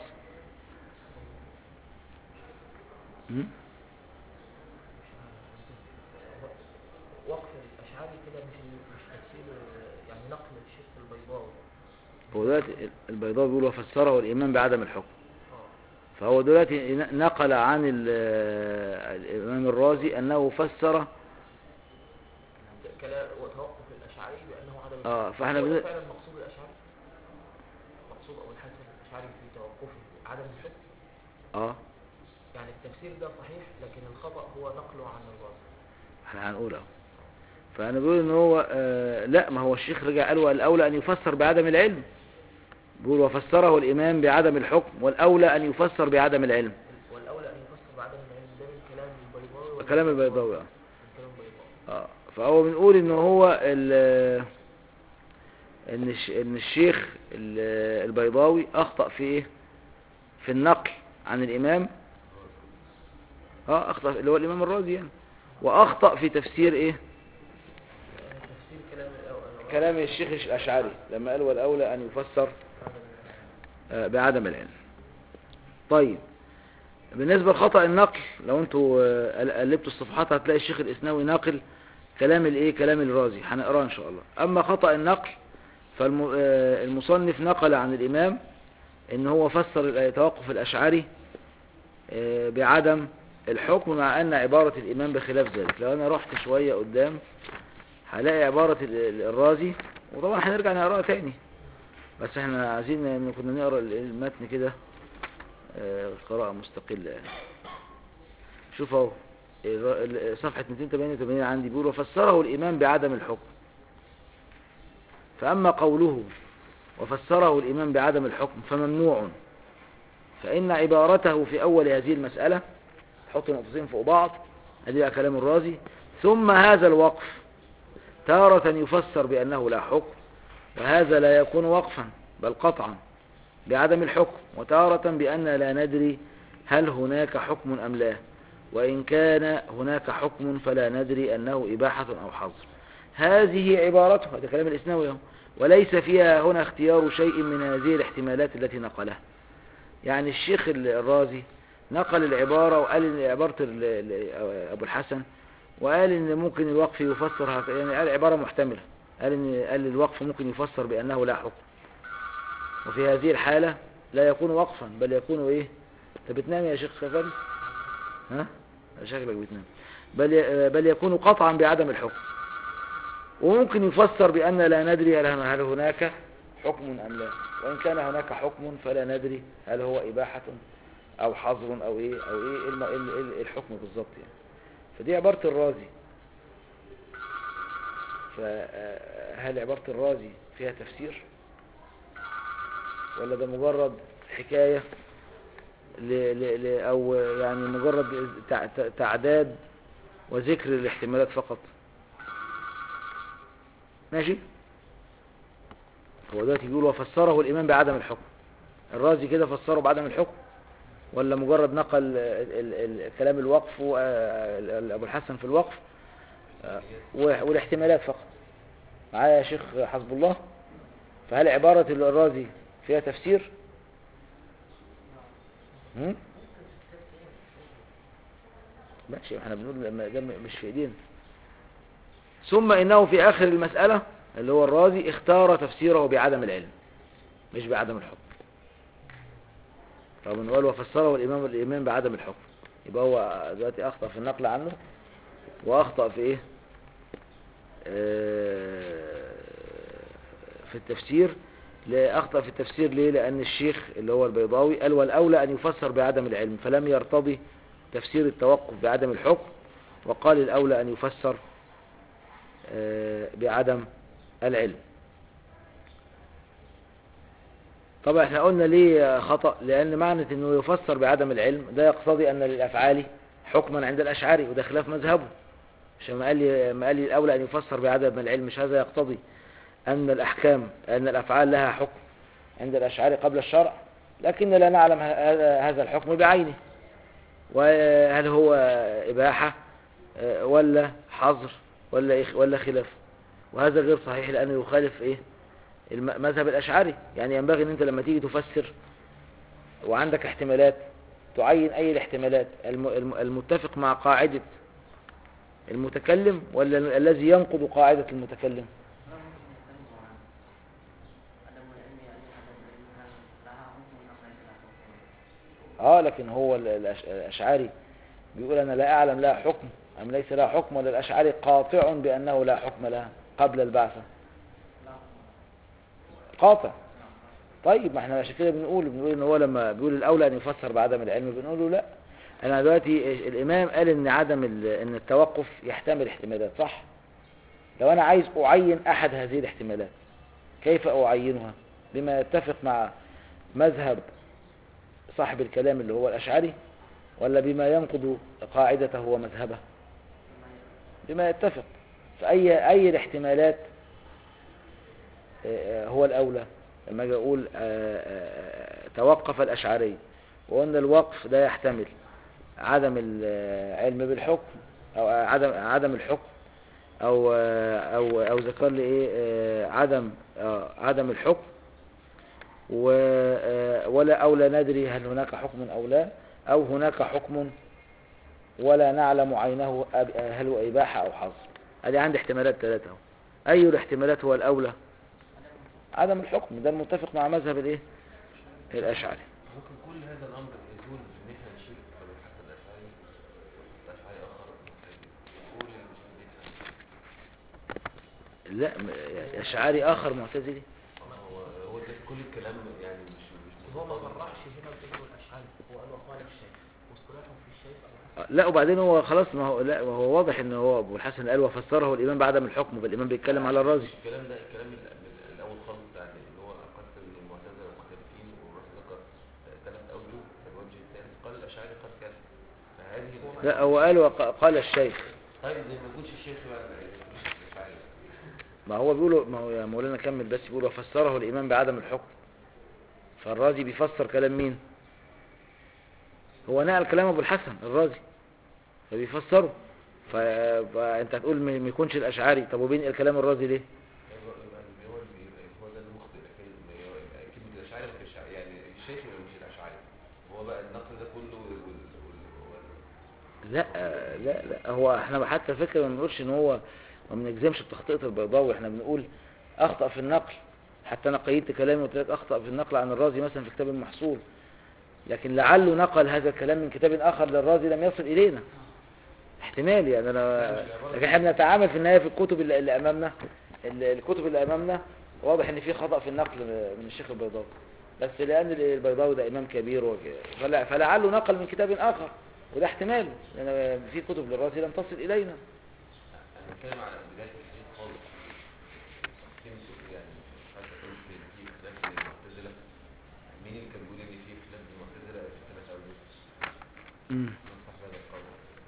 م? وقف الأشعري كده مش مش تفسير يعني نقل الشيخ البيضاوي هو دلوقتي البيضاوي بيقول وفسره الإمام بعدم الحكم اه فهو دلوقتي نقل عن ال- الإمام الرازي أنه فسر ده كلام وتوقف الأشعري بأنه عدم آه، الحكم. فإحنا هو ده بن- فعلا مقصود الأشعري مقصود أو الحسن الأشعري في توقفه عدم الحكم اه يعني التفسير ده صحيح لكن الخطأ هو نقله عن الرازي احنا هنقول اهو فانا بقول ان هو آه لا ما هو الشيخ رجع قال والاولى ان يفسر بعدم العلم بيقول وفسره الامام بعدم الحكم والاولى ان يفسر بعدم العلم والأولى أن يفسر بعدم العلم ده من كلام البيضاوي ولا كلام من البيضاوي اه من كلام البيضاوي اه فهو بنقول ان هو ال- ان الش- ان الشيخ ال- البيضاوي اخطأ في ايه في النقل عن الامام اه اخطأ اللي هو الامام الرازي يعني واخطأ في تفسير ايه يعني تفسير كلام الأول كلام الشيخ الاشعري لما قال والاولى ان يفسر آه، بعدم العلم طيب بالنسبة لخطأ النقل لو انتوا آه، قل- قلبتوا الصفحات هتلاقي الشيخ الاسناوي ناقل كلام الايه كلام الرازي هنقراه ان شاء الله اما خطأ النقل فالمصنف نقل عن الامام ان هو فسر ال- توقف الاشعري آه، بعدم الحكم مع ان عبارة الامام بخلاف ذلك لو انا رحت شوية قدام هلاقي عبارة ال- ال- الرازي وطبعا هنرجع نقراها تاني بس احنا عايزين ان كنا نقرا ال- المتن كده آه، قراءة مستقلة يعني شوف اهو الر- ال- صفحة 288 عندي بيقول وفسره الإمام بعدم الحكم فأما قوله وفسره الإمام بعدم الحكم فممنوع فإن عبارته في أول هذه المسألة حط نقطتين فوق بعض ادي بقى كلام الرازي ثم هذا الوقف تارة يفسر بأنه لا حكم وهذا لا يكون وقفا بل قطعا بعدم الحكم وتارة بأن لا ندري هل هناك حكم أم لا وإن كان هناك حكم فلا ندري أنه إباحة أو حظر هذه عبارته هذا كلام الإسناوي اهو. وليس فيها هنا اختيار شيء من هذه الاحتمالات التي نقلها يعني الشيخ الرازي نقل العبارة وقال إن عبارة ال- ال- أبو الحسن وقال إن ممكن الوقف يفسر هك- يعني قال عبارة محتملة قال إن قال الوقف ممكن يفسر بأنه لا حكم وفي هذه الحالة لا يكون وقفا بل يكون إيه أنت بتنام يا شيخ فارس ها شكلك بتنام بل ي- بل يكون قطعا بعدم الحكم وممكن يفسر بأن لا ندري هل هل هناك حكم أم لا وإن كان هناك حكم فلا ندري هل هو إباحة أو حظر أو إيه أو إيه إيه الم- إيه- إيه الحكم بالظبط يعني فدي عبارة الرازي فهل عبارة الرازي فيها تفسير ولا ده مجرد حكاية ل ل ل أو يعني مجرد تع- تع- تعداد وذكر الاحتمالات فقط ماشي هو دلوقتي بيقول وفسره الإمام بعدم الحكم الرازي كده فسره بعدم الحكم ولا مجرد نقل ال- ال- ال- كلام الوقف و- آه، أبو الحسن في الوقف آه، و- والاحتمالات فقط معايا يا شيخ حسب الله فهل عبارة الرازي فيها تفسير هم؟ ماشي احنا بنقول لما ده مش في ايدينا ثم انه في اخر المسألة اللي هو الرازي اختار تفسيره بعدم العلم مش بعدم الحكم طب نقول وفسره الامام الامام بعدم الحكم يبقى هو دلوقتي اخطأ في النقل عنه واخطأ في ايه آه، في التفسير لا اخطأ في التفسير ليه لان الشيخ اللي هو البيضاوي قال والاولى ان يفسر بعدم العلم فلم يرتضي تفسير التوقف بعدم الحكم وقال الاولى ان يفسر آه، بعدم العلم طبعا احنا قلنا ليه خطأ لان معنى انه يفسر بعدم العلم ده يقتضي ان للافعال حكما عند الاشعري وده خلاف مذهبه عشان ما قال لي ما قال لي الاولى ان يفسر بعدم العلم مش هذا يقتضي ان الاحكام ان الافعال لها حكم عند الاشعري قبل الشرع لكن لا نعلم ه- هذا الحكم بعينه وهل هو اباحه آه، ولا حظر ولا إخ- ولا خلاف وهذا غير صحيح لانه يخالف ايه الم- مذهب الاشعري يعني ينبغي ان انت لما تيجي تفسر وعندك احتمالات تعين اي الاحتمالات الم- الم- المتفق مع قاعدة المتكلم ولا ال- الذي ينقض قاعدة المتكلم اه لكن هو ال- الأش- الاشعري بيقول انا لا اعلم لها حكم ام ليس لها حكم ولا الاشعري قاطع بانه لا حكم لها قبل البعثة قاطع طيب ما احنا عشان كده بنقول بنقول ان هو لما بيقول الاولى ان يفسر بعدم العلم بنقول له لا انا دلوقتي الامام قال ان عدم ال- ان التوقف يحتمل احتمالات صح لو انا عايز اعين احد هذه الاحتمالات كيف اعينها بما يتفق مع مذهب صاحب الكلام اللي هو الاشعري ولا بما ينقض قاعدته ومذهبه بما يتفق فاي اي الاحتمالات آه، هو الاولى لما اجي اقول آه، آه، توقف الاشعري وان الوقف ده يحتمل عدم العلم بالحكم او عدم عدم الحكم او او او ذكر لي ايه آه، عدم آه، عدم الحكم و آه، ولا او لا ندري هل هناك حكم او لا او هناك حكم ولا نعلم عينه أب- هل هو اباحه او حظر ادي عندي احتمالات ثلاثه اهو اي الاحتمالات هو الاولى عدم الحكم ده المتفق مع مذهب الايه الاشعري ممكن كل هذا الامر يزول ان احنا نشيل ابو الحسن الاشعري الاشعري اخر كل المسلمين لا م- اشعري اخر معتزلي هو هو ده كل الكلام يعني مش مش هو ما مطابق. صرحش هنا بانه الاشعري هو قال وقال الشيخ واصطلاحهم في الشيخ ابو الحسن لا وبعدين هو خلاص ما هو لا هو واضح ان هو ابو الحسن قال وفسره الامام بعدم الحكم فالامام بيتكلم على الرازي مش الكلام ده الكلام ال- ال- الاول خالص بتاع اللي هو قسم المعتزله مختلفين والراس ذكر ثلاث اوجه الوجه الثالث قال الاشعري قال كذا فهذه لا هو قال وق- قال الشيخ طيب زي ما يقولش الشيخ بقى ما يقولش الاشعري ما هو بيقولوا ما هو يا مولانا كمل بس بيقول وفسره الامام بعدم الحكم فالرازي بيفسر كلام مين هو نقل كلام ابو الحسن الرازي فبيفسروا ف... فانت هتقول ما ما يكونش الاشعري طب وبين الكلام الرازي ليه يبقى يبقى هو اللي- هو ده المخطئ لكن هو كلمة الأشعري مش يعني الشيخ يبقى مش الأشعري هو بقى النقل ده كله وال وال وال لا لا لا هو احنا حتى فكرة ما بنقولش ان هو ما بنجزمش بتخطئة البيضاوي احنا بنقول اخطأ في النقل حتى انا قيدت كلامي وقلت لك اخطأ في النقل عن الرازي مثلا في كتاب المحصول لكن لعله نقل هذا الكلام من كتاب اخر للرازي لم يصل الينا احتمال يعني انا لكن احنا بنتعامل في النهايه في الكتب اللي, اللي امامنا ال- الكتب اللي امامنا واضح ان في خطأ في النقل من الشيخ البيضاوي بس لان البيضاوي ده امام كبير وك- فلا- فلعله نقل من كتاب اخر وده احتمال لان في كتب للرازي لم تصل الينا أنا بتكلم على بداية الشيخ خالص كلمة يعني حتى قلت في خلاف بين المعتزلة مين اللي كان بيقول إن في خلاف بين المعتزلة في الأشعري؟ من صاحب هذا القول؟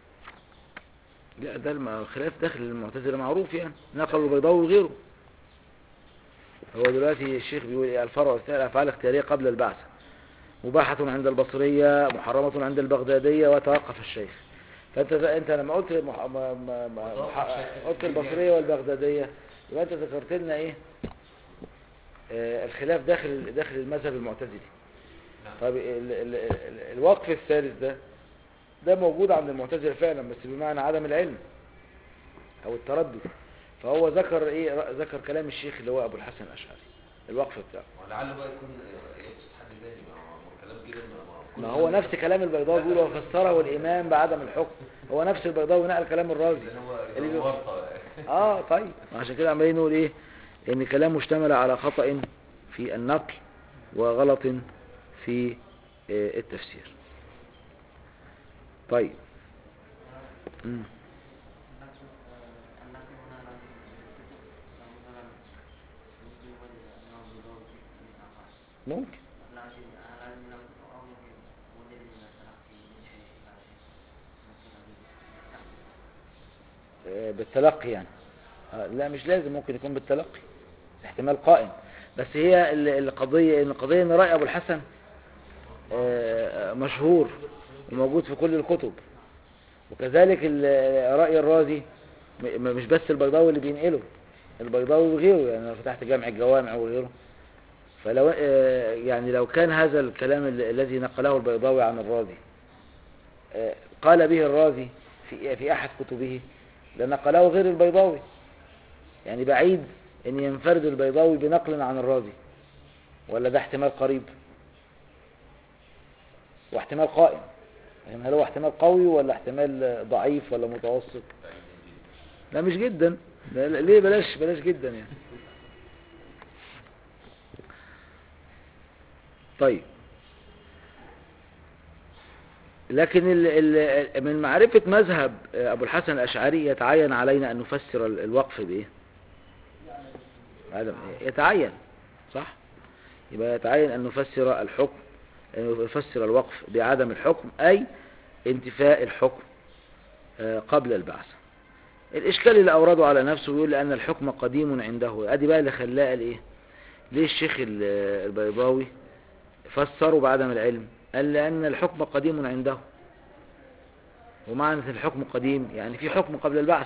لا ده الم- الخلاف داخل المعتزله معروف يعني نقل البيضاوي وغيره هو دلوقتي الشيخ بيقول ايه الفرع الثاني الافعال الاختياريه قبل البعثه مباحة عند البصرية محرمة عند البغدادية وتوقف الشيخ فانت انت لما قلت مح... ما... ما... ما... وتوقف مح... الشيخ في قلت الدنيا. البصرية والبغدادية يبقى انت ذكرت لنا ايه آه الخلاف داخل داخل المذهب المعتزلي نعم. طيب ال... ال... ال... الوقف الثالث ده ده موجود عند المعتزلة فعلا بس بمعنى عدم العلم او التردد فهو ذكر ايه ذكر كلام الشيخ اللي هو ابو الحسن الاشعري الوقف بتاعه ولعله بقى يكون يقصد حد تاني ما هو ما هو الكلام كده ما هو كل ما هو نفس كلام البيضاوي بيقول وفسره الامام بعدم الحكم هو نفس البيضاوي نقل كلام الرازي اللي هو اللي اللي بي- هو ورطة اه طيب عشان كده عمالين نقول ايه ان كلام مشتمل على خطأ في النقل وغلط في آه، التفسير طيب مم. ممكن آه، بالتلقي يعني آه، لا مش لازم ممكن يكون بالتلقي احتمال قائم بس هي ال- القضية ان القضية ان رأي ابو الحسن آه، مشهور وموجود في كل الكتب وكذلك ال- رأي الرازي م- م- مش بس البيضاوي اللي بينقله البيضاوي وغيره يعني لو فتحت جامع الجوامع وغيره فلو آه، يعني لو كان هذا الكلام ال- الذي نقله البيضاوي عن الرازي آه، قال به الرازي في في احد كتبه لنقله غير البيضاوي يعني بعيد ان ينفرد البيضاوي بنقل عن الرازي ولا ده احتمال قريب واحتمال قائم يعني هل هو احتمال قوي ولا احتمال ضعيف ولا متوسط لا مش جدا لا لا ليه بلاش بلاش جدا يعني طيب لكن ال ال من معرفة مذهب أبو الحسن الأشعري يتعين علينا أن نفسر ال- الوقف بإيه عدم إيه؟ يتعين صح يبقى يتعين أن نفسر الحكم أن نفسر الوقف بعدم الحكم أي انتفاء الحكم آه، قبل البعث الإشكال اللي أورده على نفسه يقول لأن الحكم قديم عنده أدي بقى اللي خلاه قال إيه ليه الشيخ ال- البيضاوي فسروا بعدم العلم قال لأن الحكم قديم عنده ومعنى الحكم قديم يعني في حكم قبل البعث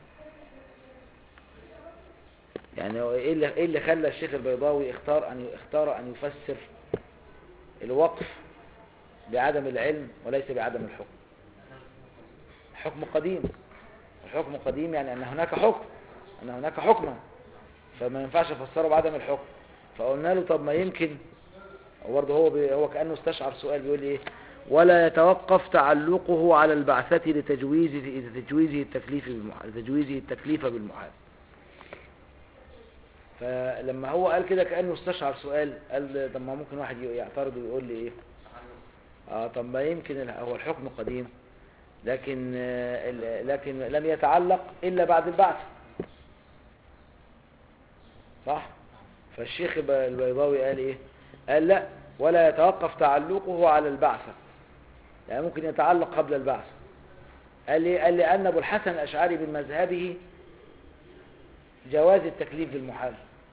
يعني هو ايه اللي ايه اللي خلى الشيخ البيضاوي اختار ان اختار ان يفسر الوقف بعدم العلم وليس بعدم الحكم حكم قديم الحكم قديم يعني ان هناك حكم ان هناك حكما فما ينفعش افسره بعدم الحكم فقلنا له طب ما يمكن وبرضه هو بي هو كانه استشعر سؤال بيقول ايه ولا يتوقف تعلقه على البعثة لتجويز لتجويزه التكليف بالمحال لتجويزه التكليف بالمحال فلما هو قال كده كانه استشعر سؤال قال طب ما ممكن واحد يعترض ويقول لي ايه اه طب ما يمكن ال- هو الحكم قديم لكن آه، ال- لكن لم يتعلق الا بعد البعث صح فالشيخ الب- البيضاوي قال ايه قال لا ولا يتوقف تعلقه على البعثة يعني ممكن يتعلق قبل البعث قال لي قال لأن أبو الحسن الأشعري من مذهبه جواز التكليف بالمحال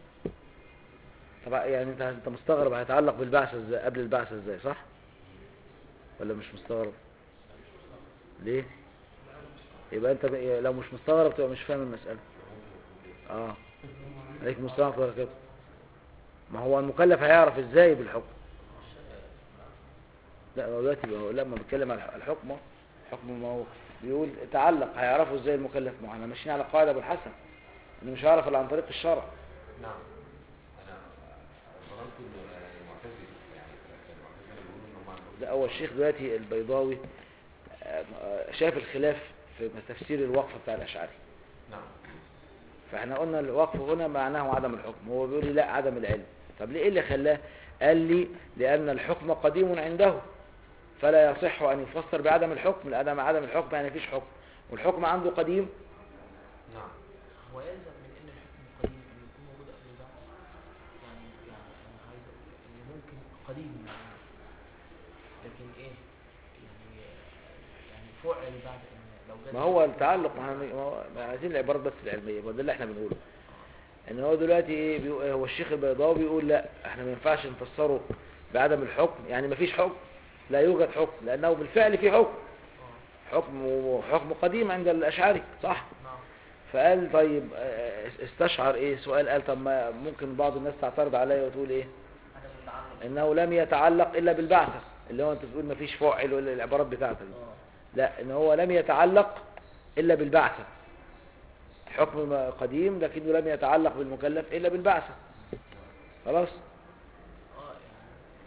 طبعا يعني انت انت مستغرب هيتعلق بالبعثة ازاي قبل البعثة ازاي صح ولا مش مستغرب ليه يبقى انت بقى لو مش مستغرب تبقى مش فاهم المسألة اه عليكم السلام ورحمة الله وبركاته ما هو المكلف هيعرف ازاي بالحكم لا هو دلوقتي هو لما بيتكلم على الحكم أهو. الحكم ما هو بيقول تعلق هيعرفوا ازاي المكلف ما هو احنا ماشيين على قاعدة بالحسن انه مش هيعرف الا عن طريق الشرع نعم انا ظننت انه المعتزله يعني المعتزله بيقولوا ان هم عندهم ده اول شيخ دلوقتي البيضاوي آه، آه، شاف الخلاف في تفسير الوقف بتاع الاشعري نعم فاحنا قلنا الوقف هنا معناه عدم الحكم هو بيقول لي لا عدم العلم طب ليه ايه اللي خلاه قال لي لان الحكم قديم عنده فلا يصح ان يفسر بعدم الحكم لان عدم الحكم يعني مفيش حكم والحكم عنده قديم نعم هو يلزم من ان الحكم قديم ان يكون موجود قبل البعث يعني يعني انا عايز اقول ان ممكن قديم يعني لكن ايه يعني يعني فعل بعد ان لو جت ما هو التعلق ما هو- ما هو ما عايزين العبارات بس العلميه ما ده اللي احنا بنقوله ان هو دلوقتي ايه بيقول هو الشيخ البيضاوي بيقول لا احنا ما ينفعش نفسره بعدم الحكم يعني ما فيش حكم لا يوجد حكم لانه بالفعل في حكم اه حكم وحكم قديم عند الاشعري صح نعم فقال طيب آه، استشعر ايه سؤال قال طب ما ممكن بعض الناس تعترض عليا وتقول ايه عدم التعلق انه لم يتعلق الا بالبعثة اللي هو انت بتقول ما فيش فاعل ولا العبارات بتاعتك دي اه لا ان هو لم يتعلق الا بالبعثة حكم ما قديم لكنه لم يتعلق بالمكلف الا بالبعثة خلاص اه يعني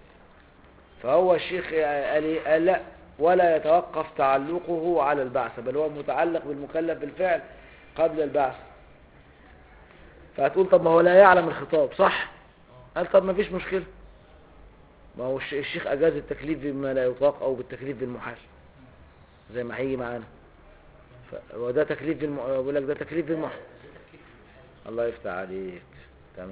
فهو الشيخ قال ايه قال لا ولا يتوقف تعلقه على البعثة بل هو متعلق بالمكلف بالفعل قبل البعثة فهتقول طب ما هو لا يعلم الخطاب صح اه قال طب ما فيش مشكلة ما هو الش- الشيخ أجاز التكليف بما لا يطاق أو بالتكليف بالمحال زي ما هيجي معانا ف- وده تكليف بالم... بقول لك ده تكليف بالمحال الله يفتح عليك تمام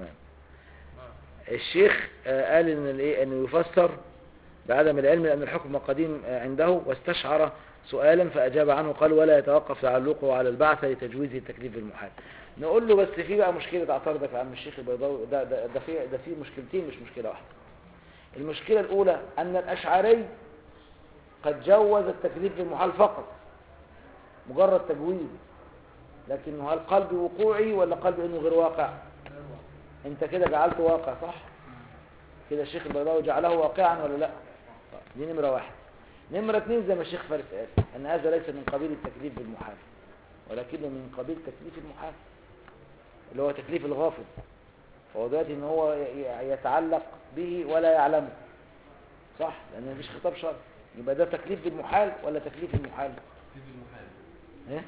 نعم الشيخ آه، قال ان الايه انه يفسر بعدم العلم لان الحكم قديم آه، عنده واستشعر سؤالا فاجاب عنه قال ولا يتوقف تعلقه على البعث لتجويزه التكليف بالمحال نقول له بس في بقى مشكله اعترضك يا عم الشيخ البيضاوي ده ده ده في ده في مشكلتين مش مشكله واحده المشكله الاولى ان الاشعري قد جوز التكليف بالمحال فقط مجرد تجويز لكنه هل قلبي وقوعي ولا قلبي انه غير واقع انت كده جعلته واقع صح كده الشيخ البيضاوي جعله واقعا ولا لا طيب، دي نمرة واحد نمرة اتنين زي ما الشيخ فارس قال ان هذا ليس من قبيل التكليف بالمحال ولكنه من قبيل تكليف المحال اللي هو تكليف الغافل فهو دلوقتي ان هو ي- ي- يتعلق به ولا يعلمه صح لان مفيش خطاب شرعي يبقى ده تكليف بالمحال ولا تكليف المحال في المحال ايه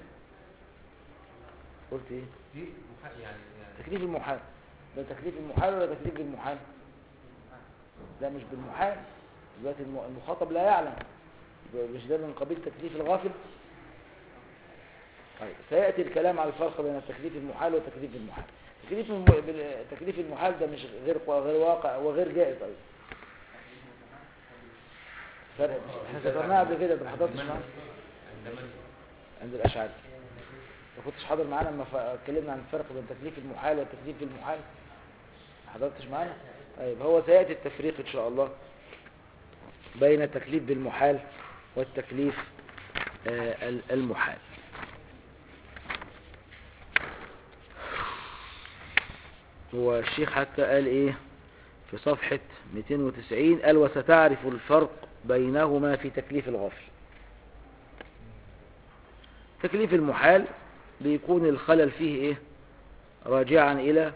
قلت ايه في محال يعني يعني تكليف المحال ده تكليف المحال ولا تكليف بالمحال لا مش بالمحال دلوقتي الم- المخاطب لا يعلم يبقى مش ده من قبيل تكليف الغافل طيب سيأتي الكلام على الفرق بين التكليف المحال وتكليف المحال تكليف الم... بال- تكليف المحال ده مش غير غير واقع وغير جائز ايضا فرق احنا ذكرناها قبل كده ما حضرتش معانا عندما عند الاشعري ما كنتش حاضر معانا لما ف- اتكلمنا عن الفرق بين تكليف المحال والتكليف المحال ما حضرتش معانا طيب هو سيأتي التفريق ان شاء الله بين التكليف بالمحال والتكليف آه، ال- المحال هو الشيخ حتى قال ايه في صفحة 290 قال وستعرف الفرق بينهما في تكليف الغافل تكليف المحال بيكون الخلل فيه ايه راجعا الى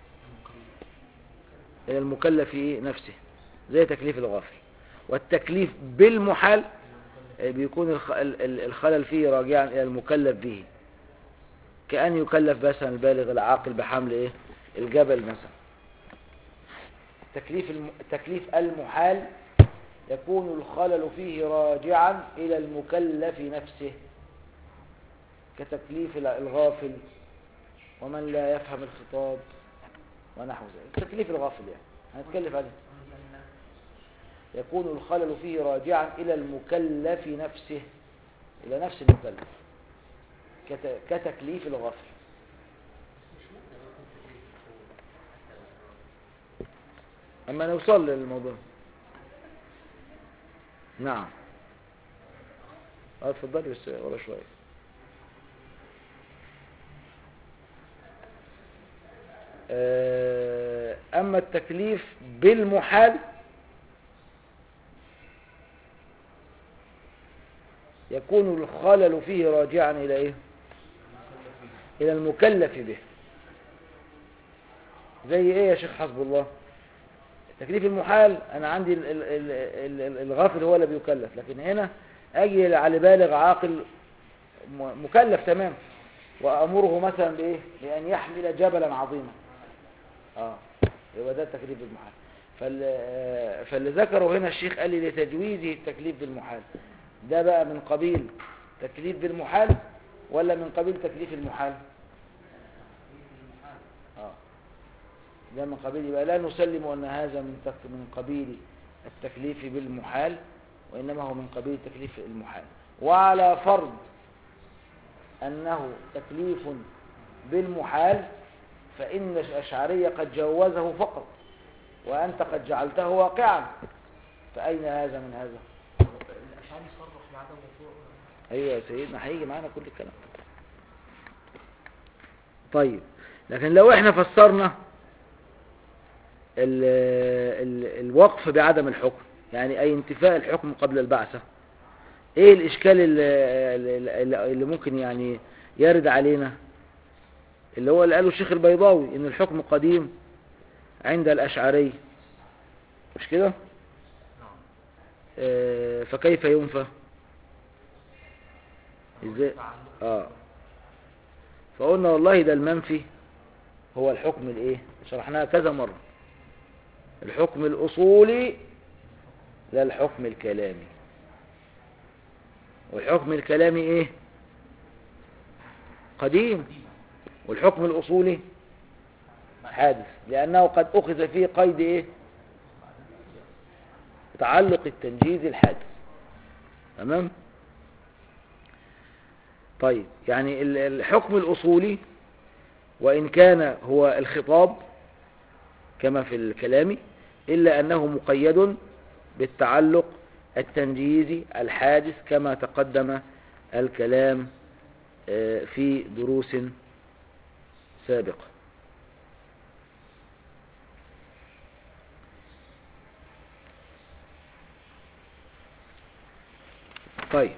الى المكلف إيه؟ نفسه زي تكليف الغافل والتكليف بالمحال آه، بيكون الخ- ال- ال- الخلل فيه راجعا الى المكلف به كأن يكلف مثلا البالغ العاقل بحمل ايه الجبل مثلا تكليف الم... تكليف المحال يكون الخلل فيه راجعا إلى المكلف نفسه كتكليف الغافل ومن لا يفهم الخطاب ونحو ذلك تكليف الغافل يعني هنتكلف عليه يكون الخلل فيه راجعا إلى المكلف نفسه إلى نفس المكلف كت... كتكليف الغافل أما نوصل للموضوع نعم اه اتفضلي بس ورا شوية آه، أما التكليف بالمحال يكون الخلل فيه راجعا إلى إيه؟ إلى المكلف به زي إيه يا شيخ حسب الله تكليف المحال أنا عندي ال- ال- ال- ال- الغافل هو اللي بيكلف لكن هنا أجي على بالغ عاقل م- مكلف تمام وأمره مثلا بإيه؟ بأن يحمل جبلا عظيما اه يبقى ده التكليف بالمحال فال... آه، فاللي ذكره هنا الشيخ قال لي لتجويزه التكليف بالمحال ده بقى من قبيل تكليف بالمحال ولا من قبيل تكليف المحال اه ده من قبيل يبقى لا نسلم ان هذا من تك... من قبيل التكليف بالمحال وانما هو من قبيل تكليف المحال وعلى فرض انه تكليف بالمحال فإن الأشعرية قد جوزه فقط وأنت قد جعلته واقعا فأين هذا من هذا الأشعري صرح بعدم وقوع أيوة يا سيدنا هيجي معانا كل الكلام ده. طيب لكن لو احنا فسرنا ال ال الوقف بعدم الحكم يعني أي انتفاء الحكم قبل البعثة ايه الإشكال اللي, اللي- اللي ممكن يعني يرد علينا اللي هو اللي قاله الشيخ البيضاوي ان الحكم قديم عند الأشعري مش كده نعم آه، فكيف ينفى ازاي تعلق اه فقلنا والله ده المنفي هو الحكم الايه شرحناها كذا مرة الحكم الاصولي لا الحكم الكلامي والحكم الكلامي ايه قديم والحكم الاصولي حادث لانه قد اخذ فيه قيد ايه تعلق التنجيز الحادث تمام طيب يعني ال- الحكم الأصولي وإن كان هو الخطاب كما في الكلام إلا أنه مقيد بالتعلق التنجيزي الحادث كما تقدم الكلام آه، في دروس سابقة طيب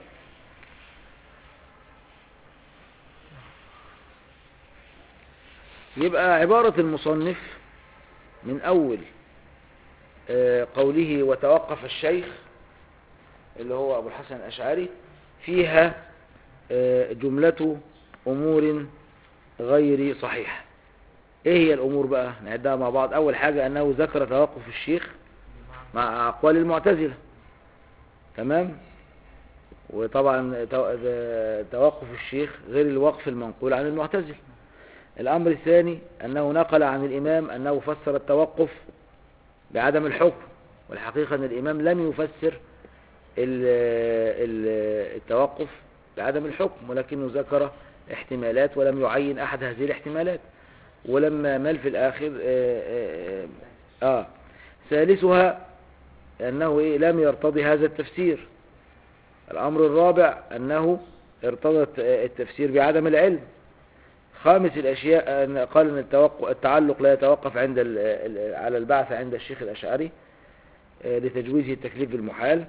يبقى عبارة المصنف من أول آه، قوله وتوقف الشيخ اللي هو أبو الحسن الأشعري فيها آه، جملة أمور غير صحيحة إيه هي الأمور بقى نعدها مع بعض أول حاجة أنه ذكر توقف الشيخ مع أقوال المعتزلة تمام وطبعا تو- ده- توقف الشيخ غير الوقف المنقول عن المعتزلة الأمر الثاني أنه نقل عن الإمام أنه فسر التوقف بعدم الحكم والحقيقة أن الإمام لم يفسر ال- ال- التوقف بعدم الحكم ولكنه ذكر احتمالات ولم يعين أحد هذه الاحتمالات ولما مال في الآخر آه, آه, آه, آه ثالثها أنه إيه لم يرتضي هذا التفسير الأمر الرابع أنه ارتضى الت- التفسير بعدم العلم خامس الأشياء أن قال أن التوقع التعلق لا يتوقف عند ال- ال- على البعث عند الشيخ الأشعري آه، لتجويزه التكليف بالمحال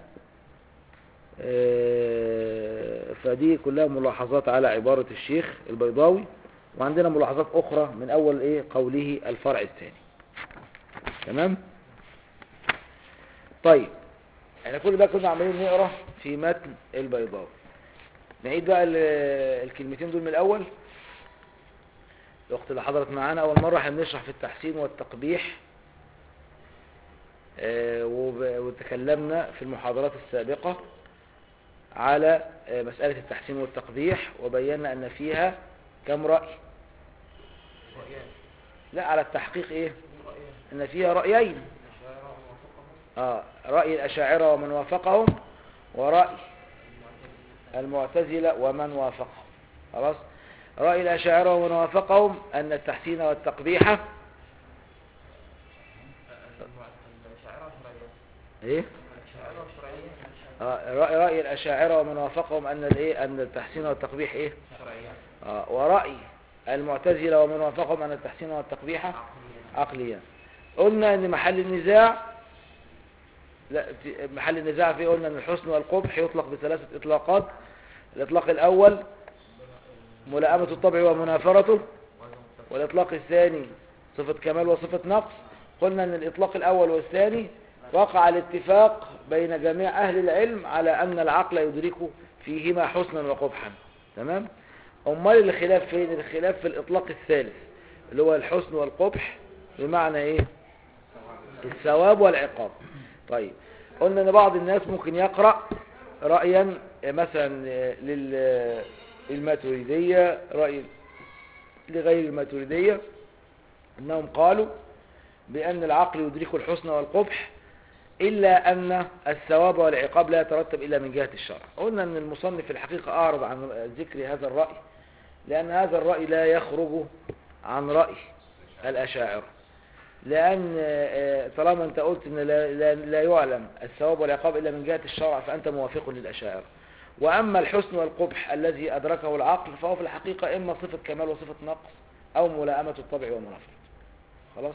آه، فدي كلها ملاحظات على عبارة الشيخ البيضاوي وعندنا ملاحظات أخرى من أول إيه قوله الفرع الثاني تمام طيب احنا كل ده كنا عمالين نقرا في متن البيضاوي نعيد بقى ال- الكلمتين دول من الأول الوقت اللي حضرت معانا أول مرة احنا بنشرح في التحسين والتقبيح آه، وب- وتكلمنا في المحاضرات السابقة على آه، مسألة التحسين والتقبيح وبينا أن فيها كم رأي رأيان لا على التحقيق إيه رأيان أن فيها رأيين الأشاعرة وموافقهم آه رأي الأشاعرة ومن وافقهم ورأي المعتزلة ومن وافقهم خلاص رأي الأشاعرة ومن وافقهم أن التحسين والتقبيح الأشاعرة شرعية إيه الأشاعرة شرعية آه رأي, رأي الأشاعرة ومن وافقهم أن الإيه أن التحسين والتقبيح إيه شرعية آه ورأي المعتزلة ومن وافقهم أن التحسين والتقبيح عقليا قلنا ان محل النزاع لا في- محل النزاع فيه قلنا ان الحسن والقبح يطلق بثلاثة اطلاقات الاطلاق الاول ملائمة الطبع ومنافرته والاطلاق الثاني صفة كمال وصفة نقص قلنا ان الاطلاق الاول والثاني وقع الاتفاق بين جميع اهل العلم على ان العقل يدرك فيهما حسنا وقبحا تمام امال الخلاف فين الخلاف في الاطلاق الثالث اللي هو الحسن والقبح بمعنى ايه الثواب والعقاب طيب قلنا ان بعض الناس ممكن يقرأ رأيا مثلا لل- للماتريدية رأي لغير الماتريدية انهم قالوا بان العقل يدرك الحسن والقبح الا ان الثواب والعقاب لا يترتب الا من جهة الشرع قلنا ان المصنف في الحقيقة اعرض عن ذكر هذا الرأي لان هذا الرأي لا يخرج عن رأي الاشاعرة لأن آه، طالما أنت قلت أن لا, لا, لا يعلم الثواب والعقاب إلا من جهة الشرع فأنت موافق للأشاعرة وأما الحسن والقبح الذي أدركه العقل فهو في الحقيقة إما صفة كمال وصفة نقص أو ملائمة الطبع ومنافرة خلاص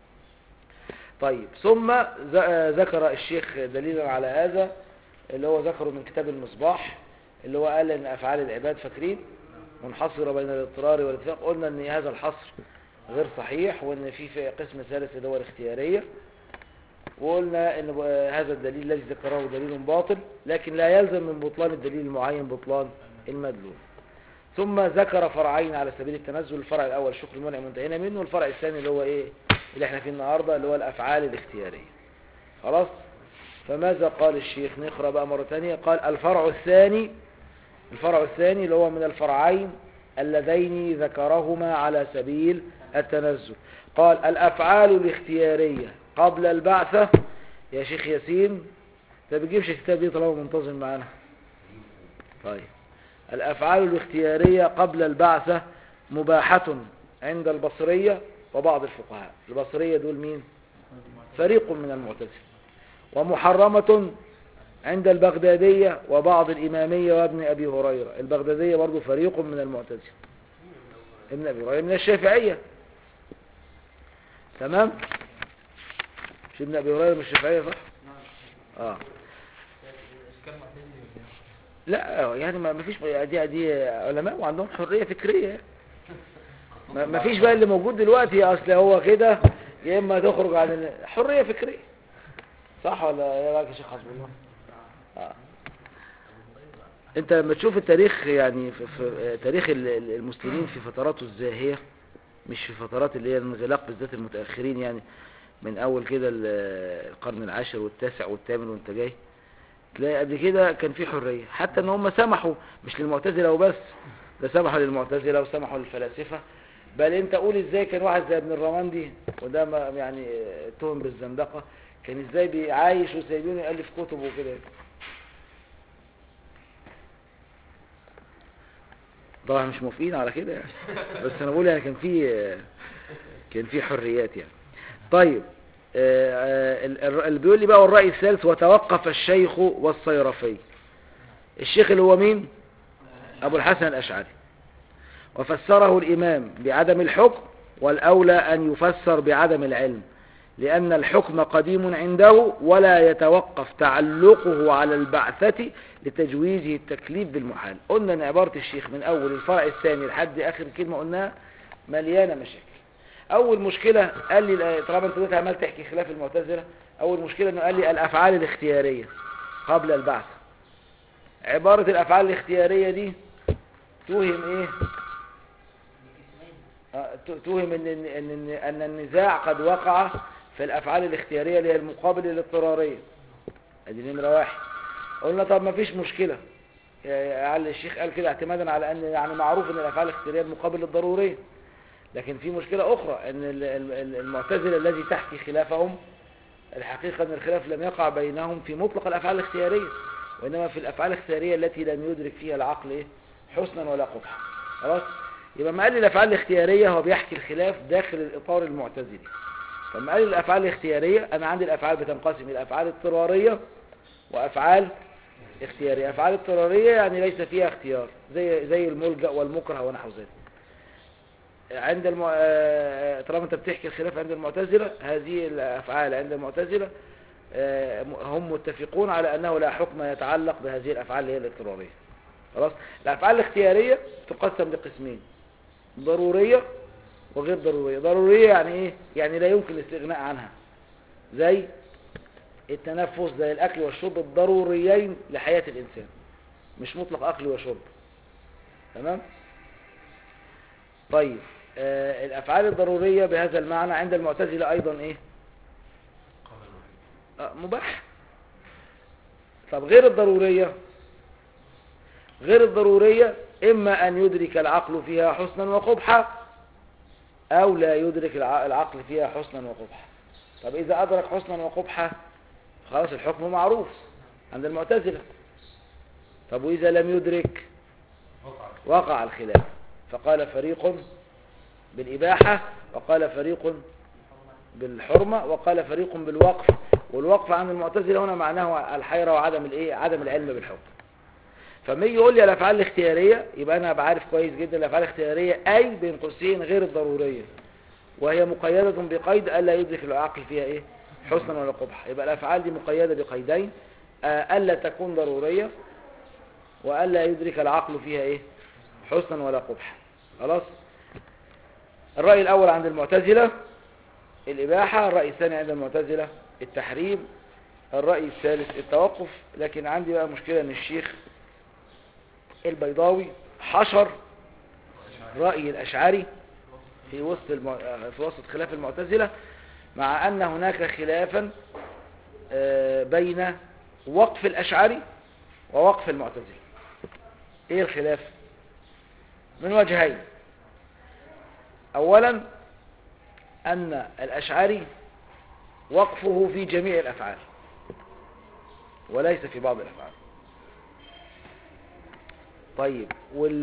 طيب ثم ز- آه، ذكر الشيخ دليلا على هذا اللي هو ذكره من كتاب المصباح اللي هو قال ان افعال العباد فاكرين منحصرة بين الاضطرار والاتفاق قلنا ان هذا الحصر غير صحيح وان في في قسم ثالث اللي هو الاختيارية وقلنا ان ب- هذا الدليل الذي ذكره دليل باطل لكن لا يلزم من بطلان الدليل المعين بطلان المدلول ثم ذكر فرعين على سبيل التنزل الفرع الاول شكر المنع منتهينا منه والفرع الثاني اللي هو ايه اللي احنا فيه النهارده اللي هو الافعال الاختياريه خلاص فماذا قال الشيخ نقرا بقى مره ثانيه قال الفرع الثاني الفرع الثاني اللي هو من الفرعين اللذين ذكرهما على سبيل التنزل قال الافعال الاختياريه قبل البعثه يا شيخ ياسين انت بتجيبش الكتاب دي طالما منتظم معانا طيب الافعال الاختياريه قبل البعثه مباحه عند البصريه وبعض الفقهاء البصريه دول مين فريق من المعتزله ومحرمه عند البغدادية وبعض الإمامية وابن أبي هريرة البغدادية برضو فريق من المعتزلة ابن أبي هريرة من الشافعية تمام مش ابن أبي هريرة من الشافعية صح آه لا يعني ما ما فيش دي دي علماء وعندهم حرية فكرية ما ما فيش بقى اللي موجود دلوقتي اصل هو كده يا اما تخرج عن ال- حرية فكرية صح ولا ايه رايك يا شيخ حسب الله آه. انت لما تشوف التاريخ يعني في, في تاريخ ال- ال- المسلمين في فتراته الزاهية مش في فترات اللي هي الانغلاق بالذات المتأخرين يعني من اول كده ال- القرن العاشر والتاسع والثامن وانت جاي تلاقي قبل كده كان في حرية حتى ان هم سمحوا مش للمعتزلة وبس ده سمحوا للمعتزلة وسمحوا للفلاسفة بل انت قول ازاي كان واحد زي ابن الرمندي وده ما يعني اه، اتهم بالزندقة كان ازاي بيعايش وسايبينه يألف كتب وكده طبعا مش موافقين على كده يعني بس انا بقول يعني كان في اه، كان في حريات يعني طيب آه، آه، ال- ال- اللي بيقول لي بقى والرأي الثالث وتوقف الشيخ والصيرفي الشيخ اللي هو مين أبو الحسن الأشعري وفسره الإمام بعدم الحكم والأولى أن يفسر بعدم العلم لأن الحكم قديم عنده ولا يتوقف تعلقه على البعثة لتجويزه التكليف بالمحال قلنا أن عبارة الشيخ من أول الفرع الثاني لحد آخر كلمة قلناها مليانة مشاكل اول مشكلة قال لي طالما انت دلوقتي عمال تحكي خلاف المعتزلة اول مشكلة انه قال لي الافعال الاختيارية قبل البعث عبارة الافعال الاختيارية دي توهم ايه آه، ت- توهم ان ان ان ان النزاع قد وقع في الافعال الاختيارية اللي هي المقابل للاضطرارية ادي نمرة واحد قلنا طب ما فيش مشكلة يا علي الشيخ قال كده اعتمادا على ان يعني معروف ان الافعال الاختيارية المقابل للضرورية لكن في مشكلة أخرى أن ال- ال- ال- المعتزلة الذي تحكي خلافهم الحقيقة أن الخلاف لم يقع بينهم في مطلق الأفعال الاختيارية وإنما في الأفعال الاختيارية التي لم يدرك فيها العقل إيه؟ حسنا ولا قبحا خلاص يبقى ما قال لي الأفعال الاختيارية هو بيحكي الخلاف داخل الإطار المعتزلي فما قال لي الأفعال الاختيارية أنا عندي الأفعال بتنقسم إلى أفعال اضطرارية وأفعال اختيارية أفعال اضطرارية يعني ليس فيها اختيار زي زي الملجأ والمكره ونحو ذلك عند الم... آه، طالما انت بتحكي الخلاف عند المعتزلة هذه الافعال عند المعتزلة آه، هم متفقون على انه لا حكم يتعلق بهذه الافعال اللي هي الاضطرارية خلاص الافعال الاختيارية تقسم لقسمين ضرورية وغير ضرورية ضرورية يعني ايه يعني لا يمكن الاستغناء عنها زي التنفس زي الاكل والشرب الضروريين لحياة الانسان مش مطلق اكل وشرب تمام طيب آه الافعال الضرورية بهذا المعنى عند المعتزلة ايضا ايه آه مباح طب غير الضرورية غير الضرورية اما ان يدرك العقل فيها حسنا وقبحا او لا يدرك الع- العقل فيها حسنا وقبحا طب اذا ادرك حسنا وقبحا خلاص الحكم معروف عند المعتزلة طب واذا لم يدرك وقع الخلاف فقال فريق بالإباحة وقال فريق بالحرمة وقال فريق بالوقف والوقف عند المعتزلة هنا معناه الحيرة وعدم الايه عدم العلم بالحكم فما يجي يقول لي الافعال الاختياريه يبقى انا بعرف كويس جدا الافعال الاختياريه اي بين قوسين غير الضروريه وهي مقيده بقيد الا يدرك العقل فيها ايه حسنا ولا قبح يبقى الافعال دي مقيده بقيدين آه، الا تكون ضروريه والا يدرك العقل فيها ايه حسنا ولا قبح خلاص الراي الاول عند المعتزله الاباحه الراي الثاني عند المعتزله التحريم الراي الثالث التوقف لكن عندي بقى مشكله ان الشيخ البيضاوي حشر رأي الأشعري في وسط الم... في وسط خلاف المعتزلة مع أن هناك خلافا آه، بين وقف الأشعري ووقف المعتزلة إيه الخلاف؟ من وجهين أولا أن الأشعري وقفه في جميع الأفعال وليس في بعض الأفعال طيب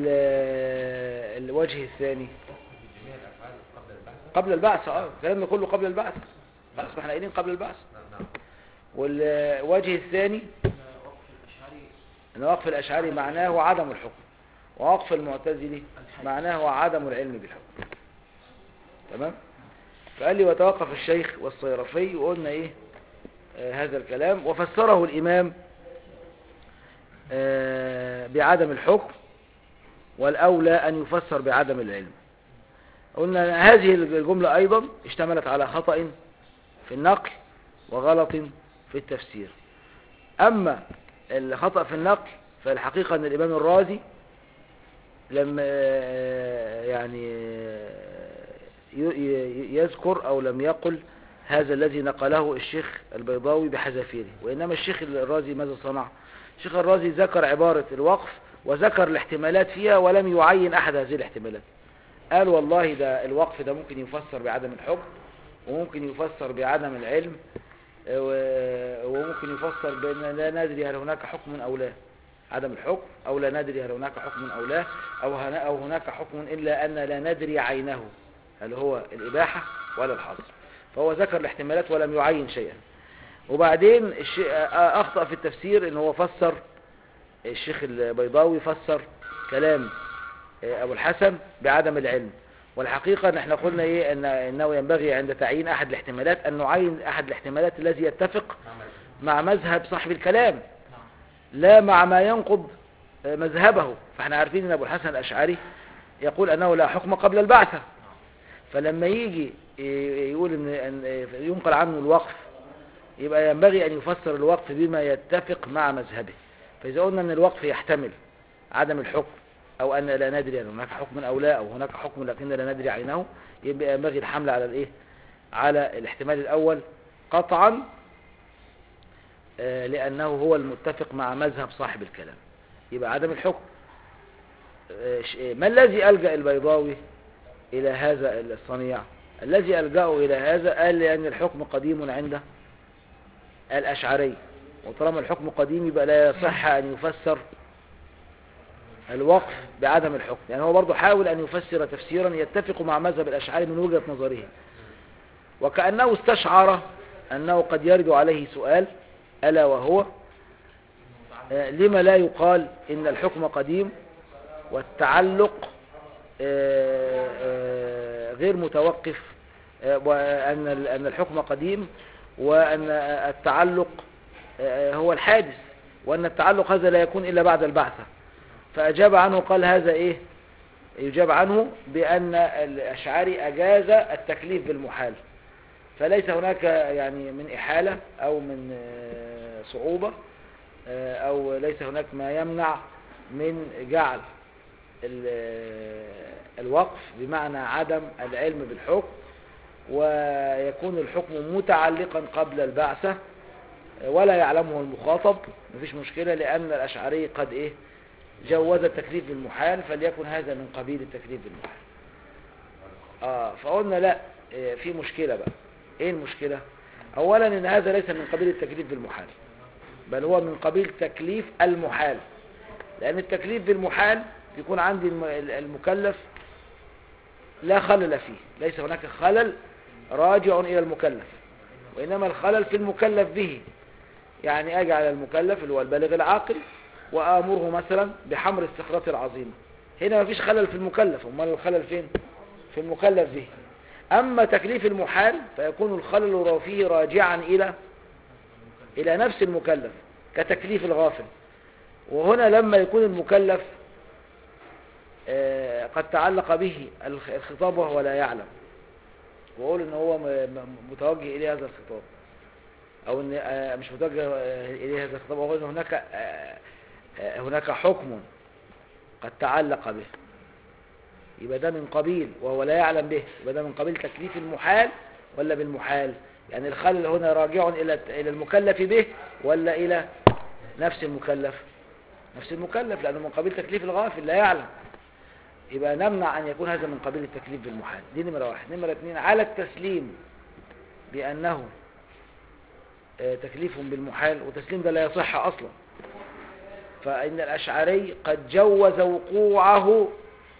والوجه الثاني في جميع الافعال قبل البحث قبل البعث اه كلامنا كله قبل البعث خلاص ما احنا قايلين قبل البعث نعم نعم والوجه الثاني وقف الأشعري ان وقف الاشعري معناه عدم الحكم ووقف المعتزلي معناه عدم العلم بالحكم تمام فقال لي وتوقف الشيخ والصيرفي وقلنا ايه آه هذا الكلام وفسره الامام آه بعدم الحكم والاولى ان يفسر بعدم العلم قلنا هذه الجملة ايضا اشتملت على خطأ في النقل وغلط في التفسير اما الخطأ في النقل فالحقيقة ان الامام الرازي لم آه، يعني آه، ي- ي- يذكر او لم يقل هذا الذي نقله الشيخ البيضاوي بحذافيره وانما الشيخ الرازي ماذا صنع الشيخ الرازي ذكر عبارة الوقف وذكر الاحتمالات فيها ولم يعين احد هذه الاحتمالات قال والله ده الوقف ده ممكن يفسر بعدم الحكم وممكن يفسر بعدم العلم و- وممكن يفسر بأن لا ندري هل هناك حكم أو لا عدم الحكم أو لا ندري هل هناك حكم أو لا أو, هنا أو هناك حكم إلا أن لا ندري عينه هل هو الإباحة ولا الحظر فهو ذكر الاحتمالات ولم يعين شيئا وبعدين الشيء أخطأ في التفسير إن هو فسر الشيخ البيضاوي فسر كلام أبو الحسن بعدم العلم والحقيقة ان احنا قلنا ايه ان انه ينبغي عند تعيين احد الاحتمالات ان نعين احد الاحتمالات الذي يتفق مع مذهب صاحب الكلام لا مع ما ينقض آه، مذهبه فاحنا عارفين ان ابو الحسن الاشعري يقول انه لا حكم قبل البعثة فلما يجي ي- يقول ان أن ينقل عنه الوقف يبقى ينبغي ان يفسر الوقف بما يتفق مع مذهبه فاذا قلنا ان الوقف يحتمل عدم الحكم او ان لا ندري ان هناك حكم او لا او هناك حكم لكن لا ندري عينه يبقى ينبغي الحمل على الايه على الاحتمال الاول قطعا آه، لانه هو المتفق مع مذهب صاحب الكلام يبقى عدم الحكم آه، ش- آه، ما الذي الجا البيضاوي الى هذا الصنيع الذي الجاه الى هذا قال لان الحكم قديم عند الاشعري وطالما الحكم قديم يبقى لا يصح ان يفسر الوقف بعدم الحكم يعني هو برضه حاول أن يفسر تفسيرا يتفق مع مذهب الأشعري من وجهة نظره وكأنه استشعر أنه قد يرد عليه سؤال ألا وهو آه، لما لا يقال إن الحكم قديم والتعلق آه، آه، غير متوقف آه، وأن ال- أن الحكم قديم وأن التعلق آه، هو الحادث وأن التعلق هذا لا يكون إلا بعد البعثة فأجاب عنه قال هذا إيه يجاب عنه بأن الأشعري أجاز التكليف بالمحال فليس هناك يعني من إحالة أو من آه، صعوبة آه، أو ليس هناك ما يمنع من جعل ال- آه، الوقف بمعنى عدم العلم بالحكم ويكون الحكم متعلقا قبل البعثة آه، ولا يعلمه المخاطب مفيش مشكلة لأن الأشعري قد إيه جوز التكليف بالمحال فليكن هذا من قبيل التكليف بالمحال آه فقلنا لا آه، في مشكلة بقى ايه المشكلة اولا ان هذا ليس من قبيل التكليف بالمحال بل هو من قبيل تكليف المحال لان التكليف بالمحال يكون عندي الم- المكلف لا خلل فيه ليس هناك خلل راجع الى المكلف وانما الخلل في المكلف به يعني اجي على المكلف اللي هو البالغ العاقل وامره مثلا بحمر الصخرة العظيمة هنا مفيش خلل في المكلف امال الخلل فين في المكلف به أما تكليف المحال فيكون الخلل فيه راجعا إلى إلى نفس المكلف كتكليف الغافل وهنا لما يكون المكلف آه، قد تعلق به الخ- الخطاب وهو لا يعلم وأقول إن هو م- م- متوجه إليه هذا الخطاب أو إن آه، مش متوجه آه، إليه هذا الخطاب أقول إن هناك آه، آه، هناك حكم قد تعلق به يبقى ده من قبيل وهو لا يعلم به يبقى ده من قبيل تكليف المحال ولا بالمحال يعني الخلل هنا راجع إلى إلى المكلف به ولا إلى نفس المكلف نفس المكلف لأنه من قبيل تكليف الغافل لا يعلم يبقى نمنع أن يكون هذا من قبيل التكليف بالمحال دي نمرة واحد نمرة اثنين على التسليم بأنه آه، تكليف بالمحال وتسليم ده لا يصح أصلا فإن الأشعري قد جوز وقوعه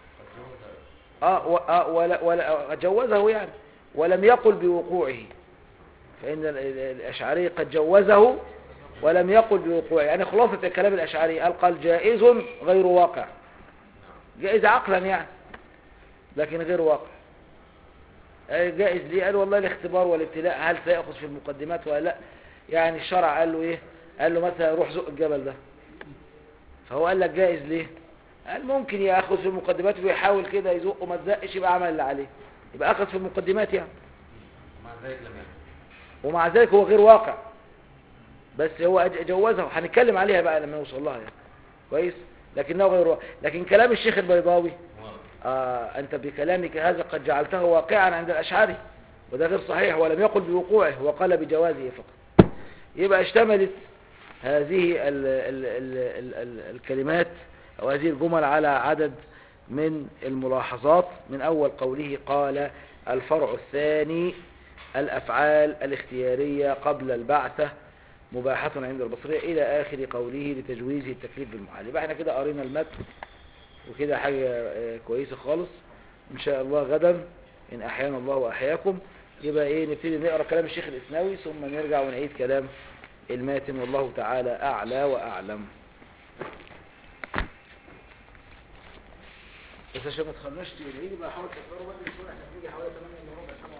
آه و- آه ولا ولا جوزه يعني ولم يقل بوقوعه فإن ال- ال- الأشعري قد جوزه ولم يقل بوقوعه يعني خلاصة الكلام الأشعري قال قال جائز غير واقع جائز عقلا يعني لكن غير واقع آه، جائز ليه قال والله الاختبار والابتلاء هل سيأخذ في المقدمات ولا لا يعني الشرع قال له ايه قال له مثلا روح زق الجبل ده فهو قال لك جائز ليه قال ممكن ياخذ في المقدمات ويحاول كده يزق وما تزقش يبقى عمل اللي عليه يبقى اخذ في المقدمات يعني ومع ذلك لم يعلم ومع ذلك هو غير واقع بس هو أج- جوزه هنتكلم عليها بقى لما نوصل لها يعني. كويس لكنه غير واقع لكن كلام الشيخ البيضاوي واضح آه أنت بكلامك هذا قد جعلته واقعا عند الأشعري وده غير صحيح ولم يقل بوقوعه وقال بجوازه فقط يبقى اشتملت هذه ال ال ال ال ال الكلمات أو هذه الجمل على عدد من الملاحظات من أول قوله قال الفرع الثاني الأفعال الاختيارية قبل البعثة مباحة عند البصرية إلى آخر قوله لتجويزه التكليف بالمحال يبقى احنا كده قرينا المتن وكده حاجة آه، كويسة خالص إن شاء الله غدا إن أحيانا الله وأحياكم يبقى إيه نبتدي نقرأ كلام الشيخ الإسناوي ثم نرجع ونعيد كلام الماتن والله تعالى أعلى وأعلم بس عشان ما تخلناش العيد بقى حاول تقرأوا بدري شوية احنا بنيجي حوالي 8 الا ربع